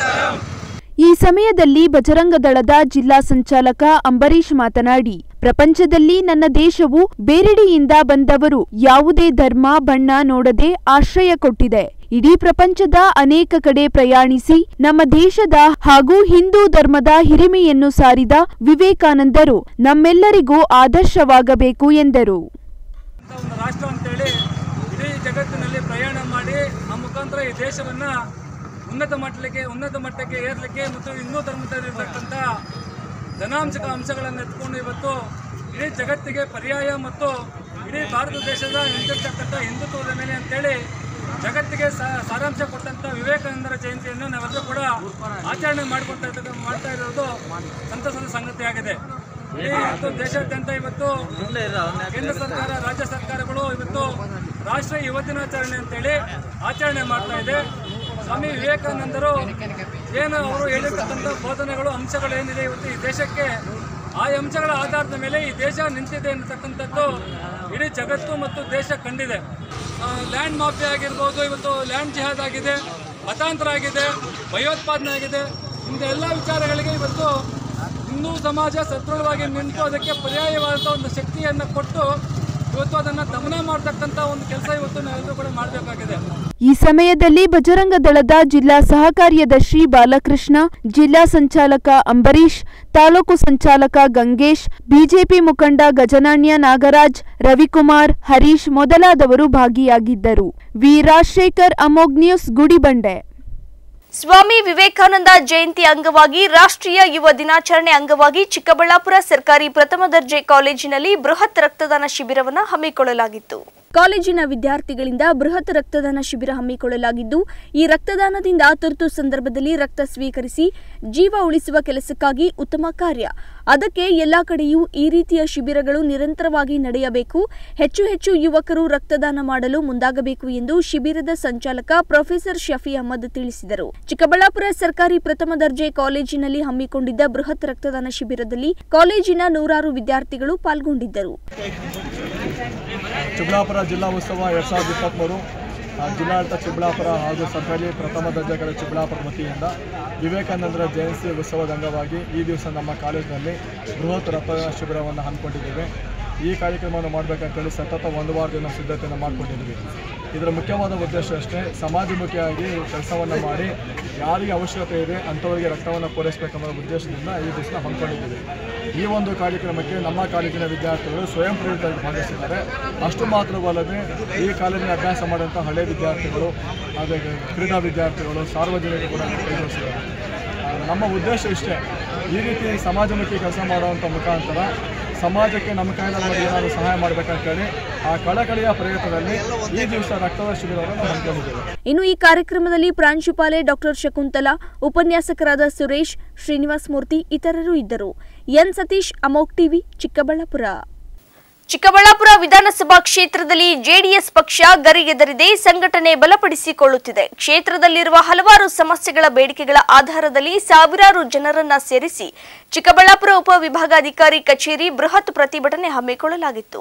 ಈ ಸಮಯದಲ್ಲಿ ಬಜರಂಗ ದಳದ ಜಿಲ್ಲಾ ಸಂಚಾಲಕ ಅಂಬರೀಶ್ ಮಾತನಾಡಿ ಪ್ರಪಂಚದಲ್ಲಿ ನನ್ನ ದೇಶವು ಬೇರೆಡೆಯಿಂದ ಬಂದವರು ಯಾವುದೇ ಧರ್ಮ ಬಣ್ಣ ನೋಡದೆ ಆಶ್ರಯ ಕೊಟ್ಟಿದೆ ಇಡೀ ಪ್ರಪಂಚದ ಅನೇಕ ಕಡೆ ಪ್ರಯಾಣಿಸಿ ನಮ್ಮ ದೇಶದ ಹಾಗೂ ಹಿಂದೂ ಧರ್ಮದ ಹಿರಿಮೆಯನ್ನು ಸಾರಿದ ವಿವೇಕಾನಂದರು ನಮ್ಮೆಲ್ಲರಿಗೂ ಆದರ್ಶವಾಗಬೇಕು ಎಂದರು ಒಂದು ರಾಷ್ಟ್ರ ಅಂತೇಳಿ ಇಡೀ ಜಗತ್ತಿನಲ್ಲಿ ಪ್ರಯಾಣ ಮಾಡಿ ಆ ಮುಖಾಂತರ ಈ ದೇಶವನ್ನ ಉನ್ನತ ಮಟ್ಟಕ್ಕೆ ಉನ್ನತ ಮಟ್ಟಕ್ಕೆ ಏರ್ಲಿಕ್ಕೆ ಮತ್ತು ಹಿಂದೂ ಧರ್ಮದಲ್ಲಿರ್ತಕ್ಕಂಥ ಧನಾಂಶಕ ಅಂಶಗಳನ್ನು ಎತ್ಕೊಂಡು ಇವತ್ತು ಇಡೀ ಜಗತ್ತಿಗೆ ಪರ್ಯಾಯ ಮತ್ತು ಇಡೀ ಭಾರತ ದೇಶದ ನಿಂತಿರ್ತಕ್ಕಂಥ ಹಿಂದುತ್ವದ ಮೇಲೆ ಅಂತೇಳಿ ಜಗತ್ತಿಗೆ ಸಾ- ಸಾರಾಂಶ ಕೊಟ್ಟಂತ ವಿವೇಕಾನಂದರ ಜಯಂತಿಯನ್ನು ನಾವೆಲ್ಲರೂ ಕೂಡ ಆಚರಣೆ ಮಾಡ್ಕೊಳ್ತಾ ಇದ್ದ ಮಾಡ್ತಾ ಇರೋದು ಸಂತಸದ ಸಂಗತಿಯಾಗಿದೆ ಇಡೀ ಇವತ್ತು ದೇಶಾದ್ಯಂತ ಇವತ್ತು ಕೇಂದ್ರ ಸರ್ಕಾರ ರಾಜ್ಯ ಸರ್ಕಾರಗಳು ಇವತ್ತು ರಾಷ್ಟ್ರೀಯ ಯುವ ದಿನಾಚರಣೆ ಅಂತೇಳಿ ಆಚರಣೆ ಮಾಡ್ತಾ ಇದೆ ಸ್ವಾಮಿ ವಿವೇಕಾನಂದರು ಏನು ಅವರು ಹೇಳಿರ್ತಕ್ಕಂಥ ಬೋಧನೆಗಳು ಅಂಶಗಳು ಏನಿದೆ ಇವತ್ತು ಈ ದೇಶಕ್ಕೆ ಆ ಅಂಶಗಳ ಆಧಾರದ ಮೇಲೆ ಈ ದೇಶ ನಿಂತಿದೆ ಅನ್ನತಕ್ಕಂಥದ್ದು ಇಡೀ ಜಗತ್ತು ಮತ್ತು ದೇಶ ಕಂಡಿದೆ ಲ್ಯಾಂಡ್ ಮಾಫಿಯಾ ಆಗಿರ್ಬೋದು ಇವತ್ತು ಲ್ಯಾಂಡ್ ಜಿಹಾದ್ ಆಗಿದೆ ಮತಾಂತರ ಆಗಿದೆ ಭಯೋತ್ಪಾದನೆ ಆಗಿದೆ ಇಂಥ ಎಲ್ಲ ವಿಚಾರಗಳಿಗೆ ಇವತ್ತು ಹಿಂದೂ ಸಮಾಜ ಸದೃಢವಾಗಿ ನಿಂತು ಅದಕ್ಕೆ ಪರ್ಯಾಯವಾದಂಥ ಒಂದು ಶಕ್ತಿಯನ್ನು ಕೊಟ್ಟು ಇವತ್ತು ಅದನ್ನು ದಮನ ಮಾಡ್ತಕ್ಕಂಥ ಒಂದು ಕೆಲಸ ಇವತ್ತು ನಾವೆಲ್ಲರೂ ಕೂಡ ಮಾಡಬೇಕಾಗಿದೆ ಈ ಸಮಯದಲ್ಲಿ ಬಜರಂಗ ದಳದ ಜಿಲ್ಲಾ ಸಹಕಾರ್ಯದರ್ಶಿ ಬಾಲಕೃಷ್ಣ ಜಿಲ್ಲಾ ಸಂಚಾಲಕ ಅಂಬರೀಶ್ ತಾಲೂಕು ಸಂಚಾಲಕ ಗಂಗೇಶ್ ಬಿಜೆಪಿ ಮುಖಂಡ ಗಜನಾಣ್ಯ ನಾಗರಾಜ್ ರವಿಕುಮಾರ್ ಹರೀಶ್ ಮೊದಲಾದವರು ಭಾಗಿಯಾಗಿದ್ದರು ವಿ ರಾಜಶೇಖರ್ ಅಮೋಗ್ ನ್ಯೂಸ್ ಗುಡಿಬಂಡೆ ಸ್ವಾಮಿ ವಿವೇಕಾನಂದ ಜಯಂತಿ ಅಂಗವಾಗಿ ರಾಷ್ಟ್ರೀಯ ಯುವ ದಿನಾಚರಣೆ ಅಂಗವಾಗಿ ಚಿಕ್ಕಬಳ್ಳಾಪುರ ಸರ್ಕಾರಿ ಪ್ರಥಮ ದರ್ಜೆ ಕಾಲೇಜಿನಲ್ಲಿ ಬೃಹತ್ ರಕ್ತದಾನ ಶಿಬಿರವನ್ನು ಹಮ್ಮಿಕೊಳ್ಳಲಾಗಿತ್ತು ಕಾಲೇಜಿನ ವಿದ್ಯಾರ್ಥಿಗಳಿಂದ ಬೃಹತ್ ರಕ್ತದಾನ ಶಿಬಿರ ಹಮ್ಮಿಕೊಳ್ಳಲಾಗಿದ್ದು ಈ ರಕ್ತದಾನದಿಂದ ತುರ್ತು ಸಂದರ್ಭದಲ್ಲಿ ರಕ್ತ ಸ್ವೀಕರಿಸಿ ಜೀವ ಉಳಿಸುವ ಕೆಲಸಕ್ಕಾಗಿ ಉತ್ತಮ ಕಾರ್ಯ ಅದಕ್ಕೆ ಎಲ್ಲಾ ಕಡೆಯೂ ಈ ರೀತಿಯ ಶಿಬಿರಗಳು ನಿರಂತರವಾಗಿ ನಡೆಯಬೇಕು ಹೆಚ್ಚು ಹೆಚ್ಚು ಯುವಕರು ರಕ್ತದಾನ ಮಾಡಲು ಮುಂದಾಗಬೇಕು ಎಂದು ಶಿಬಿರದ ಸಂಚಾಲಕ ಪ್ರೊಫೆಸರ್ ಶಫಿ ಅಹಮದ್ ತಿಳಿಸಿದರು ಚಿಕ್ಕಬಳ್ಳಾಪುರ ಸರ್ಕಾರಿ ಪ್ರಥಮ ದರ್ಜೆ ಕಾಲೇಜಿನಲ್ಲಿ ಹಮ್ಮಿಕೊಂಡಿದ್ದ ಬೃಹತ್ ರಕ್ತದಾನ ಶಿಬಿರದಲ್ಲಿ ಕಾಲೇಜಿನ ನೂರಾರು ವಿದ್ಯಾರ್ಥಿಗಳು ಪಾಲ್ಗೊಂಡಿದ್ದರು ಚಿಕ್ಕಬಳ್ಳಾಪುರ ಜಿಲ್ಲಾ ಉತ್ಸವ ಎರಡು ಸಾವಿರದ ಇಪ್ಪತ್ತ್ಮೂರು ಆ, ಜಿಲ್ಲಾಡಳಿತ ಚಿಕ್ಕಬಳ್ಳಾಪುರ ಹಾಗೂ ಸರ್ಕಾರಿ ಪ್ರಥಮ ದರ್ಜೆಗಳ ಚಿಕ್ಕಬಳ್ಳಾಪುರ ವತಿಯಿಂದ ವಿವೇಕಾನಂದರ ಜಯಂತಿ ಉತ್ಸವದ ಅಂಗವಾಗಿ ಈ ದಿವಸ ನಮ್ಮ ಕಾಲೇಜಿನಲ್ಲಿ ಬೃಹತ್ ರಕ್ತದಾನ ಶಿಬಿರವನ್ನು ಹಮ್ಮಿಕೊಂಡಿದ್ದೇವೆ ಈ ಕಾರ್ಯಕ್ರಮವನ್ನು ಮಾಡಬೇಕಂತೇಳಿ ಸತತ ಒಂದು ವಾರದಿಂದ ಸಿದ್ಧತೆಯನ್ನು ಮಾಡಿಕೊಂಡಿದ್ದೀವಿ ಇದರ ಮುಖ್ಯವಾದ ಉದ್ದೇಶ ಅಷ್ಟೇ ಸಮಾಜಮುಖಿಯಾಗಿ ಕೆಲಸವನ್ನು ಮಾಡಿ ಯಾರಿಗೆ ಅವಶ್ಯಕತೆ ಇದೆ ಅಂಥವರಿಗೆ ರಕ್ತವನ್ನು ಪೂರೈಸಬೇಕೆಂಬ ಉದ್ದೇಶದಿಂದ ಈ ದಿವಸ ಹಮ್ಮಿಕೊಂಡಿದ್ದೀವಿ ಈ ಒಂದು ಕಾರ್ಯಕ್ರಮಕ್ಕೆ ನಮ್ಮ ಕಾಲೇಜಿನ ವಿದ್ಯಾರ್ಥಿಗಳು ಸ್ವಯಂ ಪ್ರೇರಿತರಾಗಿ ಭಾಗವಹಿಸಿದ್ದಾರೆ ಅಷ್ಟು ಮಾತ್ರವಲ್ಲದೆ ಈ ಕಾಲೇಜಿನ ಅಭ್ಯಾಸ ಮಾಡಿದಂಥ ಹಳೆ ವಿದ್ಯಾರ್ಥಿಗಳು ಹಾಗೆ ಕ್ರೀಡಾ ವಿದ್ಯಾರ್ಥಿಗಳು ಸಾರ್ವಜನಿಕರು ಕೂಡ ಕೈಗೊಳಿಸಿದ್ದಾರೆ ಆ, ನಮ್ಮ ಉದ್ದೇಶ ಇಷ್ಟೇ ಈ ರೀತಿ ಸಮಾಜಮುಖಿ ಕೆಲಸ ಮಾಡುವಂಥ ಮುಖಾಂತರ ಸಮಾಜಕ್ಕೆ ನಮ್ಮ ಕೈಯಲ್ಲಿ ಏನಾದರೂ ಸಹಾಯ ಮಾಡಬೇಕಂತೇಳಿ ಆ ಕಳಕಳಿಯ ಪ್ರಯತ್ನದಲ್ಲಿ ಈ ದಿವಸ ರಕ್ತದ ಶಿಬಿರವನ್ನು ಹಮ್ಮಿಕೊಂಡಿದ್ದೇವೆ ಇನ್ನು ಈ ಕಾರ್ಯಕ್ರಮದಲ್ಲಿ ಪ್ರಾಂಶುಪಾಲೆ ಡಾಕ್ಟರ್ ಶಕುಂತಲಾ ಉಪನ್ಯಾಸಕರಾದ ಸುರೇಶ್ ಶ್ರೀನಿವಾಸ್ ಮೂರ್ತಿ ಇತರರು ಇದ್ದರು ಎನ್ ಸತೀಶ್ ಅಮೋಕ್ ಟಿವಿ ಚಿಕ್ಕಬಳ್ಳಾಪುರ ಚಿಕ್ಕಬಳ್ಳಾಪುರ ವಿಧಾನಸಭಾ ಕ್ಷೇತ್ರದಲ್ಲಿ ಜೆಡಿಎಸ್ ಪಕ್ಷ ಗರಿಗೆದರಿದೆ ಸಂಘಟನೆ ಬಲಪಡಿಸಿಕೊಳ್ಳುತ್ತಿದೆ ಕ್ಷೇತ್ರದಲ್ಲಿರುವ ಹಲವಾರು ಸಮಸ್ಯೆಗಳ ಬೇಡಿಕೆಗಳ ಆಧಾರದಲ್ಲಿ ಸಾವಿರಾರು ಜನರನ್ನ ಸೇರಿಸಿ ಚಿಕ್ಕಬಳ್ಳಾಪುರ ಉಪವಿಭಾಗಾಧಿಕಾರಿ ಕಚೇರಿ ಬೃಹತ್ ಪ್ರತಿಭಟನೆ ಹಮ್ಮಿಕೊಳ್ಳಲಾಗಿತ್ತು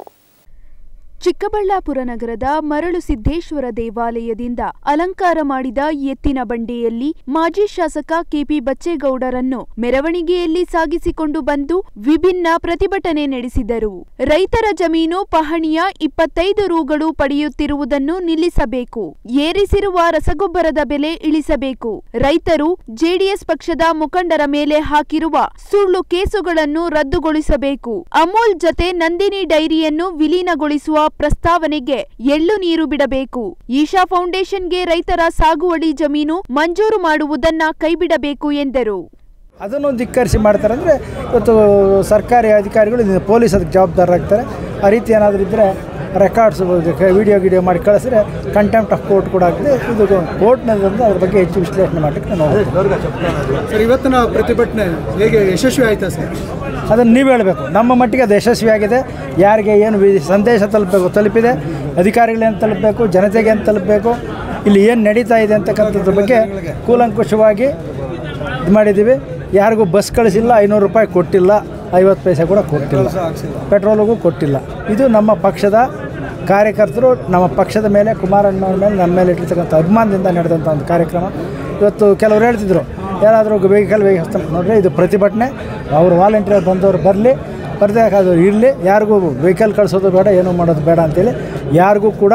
ಚಿಕ್ಕಬಳ್ಳಾಪುರ ನಗರದ ಮರಳು ಸಿದ್ದೇಶ್ವರ ದೇವಾಲಯದಿಂದ ಅಲಂಕಾರ ಮಾಡಿದ ಎತ್ತಿನ ಬಂಡೆಯಲ್ಲಿ ಮಾಜಿ ಶಾಸಕ ಕೆಪಿ ಬಚ್ಚೇಗೌಡರನ್ನು ಮೆರವಣಿಗೆಯಲ್ಲಿ ಸಾಗಿಸಿಕೊಂಡು ಬಂದು ವಿಭಿನ್ನ ಪ್ರತಿಭಟನೆ ನಡೆಸಿದರು ರೈತರ ಜಮೀನು ಪಹಣಿಯ ಇಪ್ಪತ್ತೈದು ರೂಗಳು ಪಡೆಯುತ್ತಿರುವುದನ್ನು ನಿಲ್ಲಿಸಬೇಕು ಏರಿಸಿರುವ ರಸಗೊಬ್ಬರದ ಬೆಲೆ ಇಳಿಸಬೇಕು ರೈತರು ಜೆಡಿಎಸ್ ಪಕ್ಷದ ಮುಖಂಡರ ಮೇಲೆ ಹಾಕಿರುವ ಸುಳ್ಳು ಕೇಸುಗಳನ್ನು ರದ್ದುಗೊಳಿಸಬೇಕು ಅಮೂಲ್ ಜತೆ ನಂದಿನಿ ಡೈರಿಯನ್ನು ವಿಲೀನಗೊಳಿಸುವ ಪ್ರಸ್ತಾವನೆಗೆ ಎಳ್ಳು ನೀರು ಬಿಡಬೇಕು ಈಶಾ ಫೌಂಡೇಶನ್ಗೆ ರೈತರ ಸಾಗುವಳಿ ಜಮೀನು ಮಂಜೂರು ಮಾಡುವುದನ್ನ ಕೈಬಿಡಬೇಕು ಎಂದರು ಅದನ್ನು ಧಿಕ್ಕರಿಸಿ ಮಾಡ್ತಾರೆ ಅಂದರೆ ಇವತ್ತು ಸರ್ಕಾರಿ ಅಧಿಕಾರಿಗಳು ಇದನ್ನ ಪೊಲೀಸ್ ಅದಕ್ಕೆ ಜವಾಬ್ದಾರರಾಗ್ತಾರೆ ಆ ರೀತಿ ಏನಾದರೂ ಇದ್ದರೆ ರೆಕಾರ್ಡ್ಸ್ ವಿಡಿಯೋ ಗಿಡಿಯೋ ಮಾಡಿ ಕಳಿಸಿದ್ರೆ ಕಂಟೆಂಪ್ಟ್ ಆಫ್ ಕೋರ್ಟ್ ಕೂಡ ಆಗಿದೆ ಇದು ಕೋರ್ಟ್ನದಂದು ಅದ್ರ ಬಗ್ಗೆ ಹೆಚ್ಚು ವಿಶ್ಲೇಷಣೆ ಮಾಡಲಿಕ್ಕೆ ನಾವು ಸರ್ ಇವತ್ತಿನ ಪ್ರತಿಭಟನೆ ಹೇಗೆ ಯಶಸ್ವಿ ಆಯ್ತಾ ಸರ್ ಅದನ್ನು ನೀವು ಹೇಳಬೇಕು ನಮ್ಮ ಮಟ್ಟಿಗೆ ಅದು ಯಶಸ್ವಿಯಾಗಿದೆ ಯಾರಿಗೆ ಏನು ವಿ- ಸಂದೇಶ ತಲುಪಬೇಕು ತಲುಪಿದೆ ಅಧಿಕಾರಿಗಳೇನು ತಲುಪಬೇಕು ಜನತೆಗೆ ಏನು ತಲುಪಬೇಕು ಇಲ್ಲಿ ಏನು ನಡೀತಾ ಇದೆ ಅಂತಕ್ಕಂಥದ್ರ ಬಗ್ಗೆ ಕೂಲಂಕುಷವಾಗಿ ಇದು ಮಾಡಿದ್ದೀವಿ ಯಾರಿಗೂ ಬಸ್ ಕಳಿಸಿಲ್ಲ ಐನೂರು ರೂಪಾಯಿ ಕೊಟ್ಟಿಲ್ಲ ಐವತ್ತು ಪೈಸೆ ಕೂಡ ಕೊಟ್ಟಿಲ್ಲ ಪೆಟ್ರೋಲಿಗೂ ಕೊಟ್ಟಿಲ್ಲ ಇದು ನಮ್ಮ ಪಕ್ಷದ ಕಾರ್ಯಕರ್ತರು ನಮ್ಮ ಪಕ್ಷದ ಮೇಲೆ ಕುಮಾರಣ್ಣವ್ರ ಮೇಲೆ ನಮ್ಮ ಮೇಲೆ ಇಟ್ಟಿರ್ತಕ್ಕಂಥ ಅಭಿಮಾನದಿಂದ ನಡೆದಂಥ ಒಂದು ಕಾರ್ಯಕ್ರಮ ಇವತ್ತು ಕೆಲವರು ಹೇಳ್ತಿದ್ರು ಯಾರಾದರೂ ವೆಹಿಕಲ್ ವ್ಯವಸ್ಥೆ ನೋಡ್ರಿ ಇದು ಪ್ರತಿಭಟನೆ ಅವರು ವಾಲಂಟಿಯರ್ ಬಂದವರು ಬರಲಿ ಬರ್ಬೇಕಾದ್ರು ಇರಲಿ ಯಾರಿಗೂ ವೆಹಿಕಲ್ ಕಳಿಸೋದು ಬೇಡ ಏನೂ ಮಾಡೋದು ಬೇಡ ಅಂತೇಳಿ ಯಾರಿಗೂ ಕೂಡ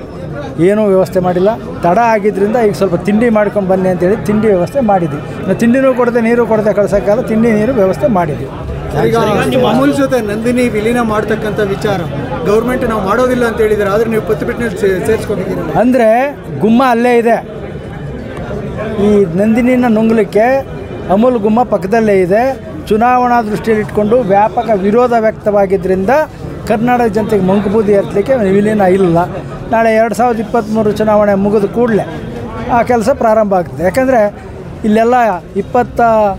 ಏನೂ ವ್ಯವಸ್ಥೆ ಮಾಡಿಲ್ಲ ತಡ ಆಗಿದ್ದರಿಂದ ಈಗ ಸ್ವಲ್ಪ ತಿಂಡಿ ಮಾಡ್ಕೊಂಡು ಬನ್ನಿ ಅಂತೇಳಿ ತಿಂಡಿ ವ್ಯವಸ್ಥೆ ಮಾಡಿದ್ವಿ ಇನ್ನು ತಿಂಡಿನೂ ಕೊಡದೆ ನೀರು ಕೊಡದೆ ಕಳ್ಸೋಕ್ಕಾಗಲ್ಲ ತಿಂಡಿ ನೀರು ವ್ಯವಸ್ಥೆ ಮಾಡಿದ್ವಿ ಈಗ ಅಮೂಲ್ ಜೊತೆ ನಂದಿನಿ ವಿಲೀನ ಮಾಡ್ತಕ್ಕಂಥ ವಿಚಾರ ಗೌರ್ಮೆಂಟ್ ನಾವು ಮಾಡೋದಿಲ್ಲ ಅಂತ ಹೇಳಿದ್ದಾರೆ ಆದ್ರೆ ನೀವು ಪ್ರತಿಭಟನೆ ಸೇರಿಸ್ಕೊಂಡಿದ್ದೀರಲ್ಲ ಅಂದರೆ ಗುಮ್ಮ ಅಲ್ಲೇ ಇದೆ ಈ ನಂದಿನಿನ ನುಂಗ್ಲಿಕ್ಕೆ ಅಮೂಲ್ ಗುಮ್ಮ ಪಕ್ಕದಲ್ಲೇ ಇದೆ ಚುನಾವಣಾ ದೃಷ್ಟಿಯಲ್ಲಿ ಇಟ್ಕೊಂಡು ವ್ಯಾಪಕ ವಿರೋಧ ವ್ಯಕ್ತವಾಗಿದ್ದರಿಂದ ಕರ್ನಾಟಕ ಜನತೆಗೆ ಮಂಕುಬೂದಿ ಏರ್ಸಲಿಕ್ಕೆ ವಿಲೀನ ಇಲ್ಲ ನಾಳೆ ಎರಡು ಸಾವಿರದ ಇಪ್ಪತ್ತ್ಮೂರು ಚುನಾವಣೆ ಮುಗಿದ ಕೂಡಲೇ ಆ ಕೆಲಸ ಪ್ರಾರಂಭ ಆಗ್ತದೆ ಯಾಕಂದರೆ ಇಲ್ಲೆಲ್ಲ ಇಪ್ಪತ್ತ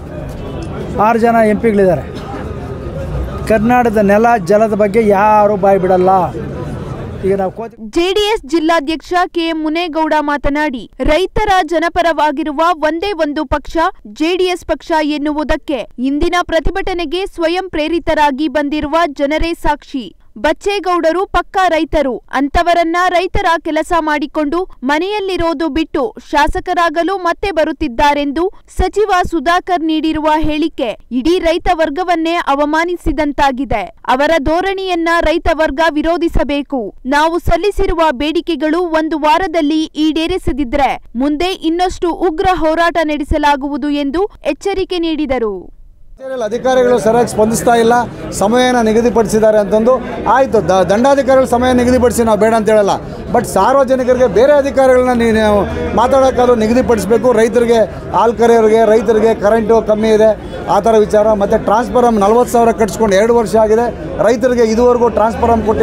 ಆರು ಜನ ಎಂ ಪಿಗಳಿದ್ದಾರೆ ಕರ್ನಾಟಕದ ನೆಲ ಜಲದ ಬಗ್ಗೆ ಯಾರೂ ಬಾಯಿ ಬಿಡಲ್ಲ ಈಗ ನಾವು ಕೋತಿ ಜೆಡಿಎಸ್ ಜಿಲ್ಲಾಧ್ಯಕ್ಷ ಕೆಎಂ ಮುನೇಗೌಡ ಮಾತನಾಡಿ ರೈತರ ಜನಪರವಾಗಿರುವ ಒಂದೇ ಒಂದು ಪಕ್ಷ ಜೆಡಿಎಸ್ ಪಕ್ಷ ಎನ್ನುವುದಕ್ಕೆ ಇಂದಿನ ಪ್ರತಿಭಟನೆಗೆ ಸ್ವಯಂ ಪ್ರೇರಿತರಾಗಿ ಬಂದಿರುವ ಜನರೇ ಸಾಕ್ಷಿ ಬಚ್ಚೇಗೌಡರು ಪಕ್ಕಾ ರೈತರು ಅಂತವರನ್ನ ರೈತರ ಕೆಲಸ ಮಾಡಿಕೊಂಡು ಮನೆಯಲ್ಲಿರೋದು ಬಿಟ್ಟು ಶಾಸಕರಾಗಲು ಮತ್ತೆ ಬರುತ್ತಿದ್ದಾರೆಂದು ಸಚಿವ ಸುಧಾಕರ್ ನೀಡಿರುವ ಹೇಳಿಕೆ ಇಡೀ ರೈತ ವರ್ಗವನ್ನೇ ಅವಮಾನಿಸಿದಂತಾಗಿದೆ ಅವರ ಧೋರಣೆಯನ್ನ ರೈತ ವರ್ಗ ವಿರೋಧಿಸಬೇಕು ನಾವು ಸಲ್ಲಿಸಿರುವ ಬೇಡಿಕೆಗಳು ಒಂದು ವಾರದಲ್ಲಿ ಈಡೇರಿಸದಿದ್ರೆ ಮುಂದೆ ಇನ್ನಷ್ಟು ಉಗ್ರ ಹೋರಾಟ ನಡೆಸಲಾಗುವುದು ಎಂದು ಎಚ್ಚರಿಕೆ ನೀಡಿದರು ಕಚೇರಿಯಲ್ಲಿ ಅಧಿಕಾರಿಗಳು ಸರಿಯಾಗಿ ಸ್ಪಂದಿಸ್ತಾ ಇಲ್ಲ ಸಮಯನ ನಿಗದಿಪಡಿಸಿದ್ದಾರೆ ಅಂತಂದು ಆಯಿತು ದ ದಂಡಾಧಿಕಾರಿಗಳು ಸಮಯ ನಿಗದಿಪಡಿಸಿ ನಾವು ಬೇಡ ಅಂತ ಹೇಳಲ್ಲ ಬಟ್ ಸಾರ್ವಜನಿಕರಿಗೆ ಬೇರೆ ಅಧಿಕಾರಿಗಳನ್ನ ನೀವು ಮಾತಾಡೋಕ್ಕಾದ್ರೂ ನಿಗದಿಪಡಿಸಬೇಕು ರೈತರಿಗೆ ಹಾಲು ಕರೆಯೋರಿಗೆ ರೈತರಿಗೆ ಕರೆಂಟು ಕಮ್ಮಿ ಇದೆ ಆ ಥರ ವಿಚಾರ ಮತ್ತು ಟ್ರಾನ್ಸ್ಫಾರಮ್ ನಲ್ವತ್ತು ಸಾವಿರ ಕಟ್ಸ್ಕೊಂಡು ಎರಡು ವರ್ಷ ಆಗಿದೆ ರೈತರಿಗೆ ಇದುವರೆಗೂ ಟ್ರಾನ್ಸ್ಫಾರಮ್ ಕೊಟ್ಟಿಲ್ಲ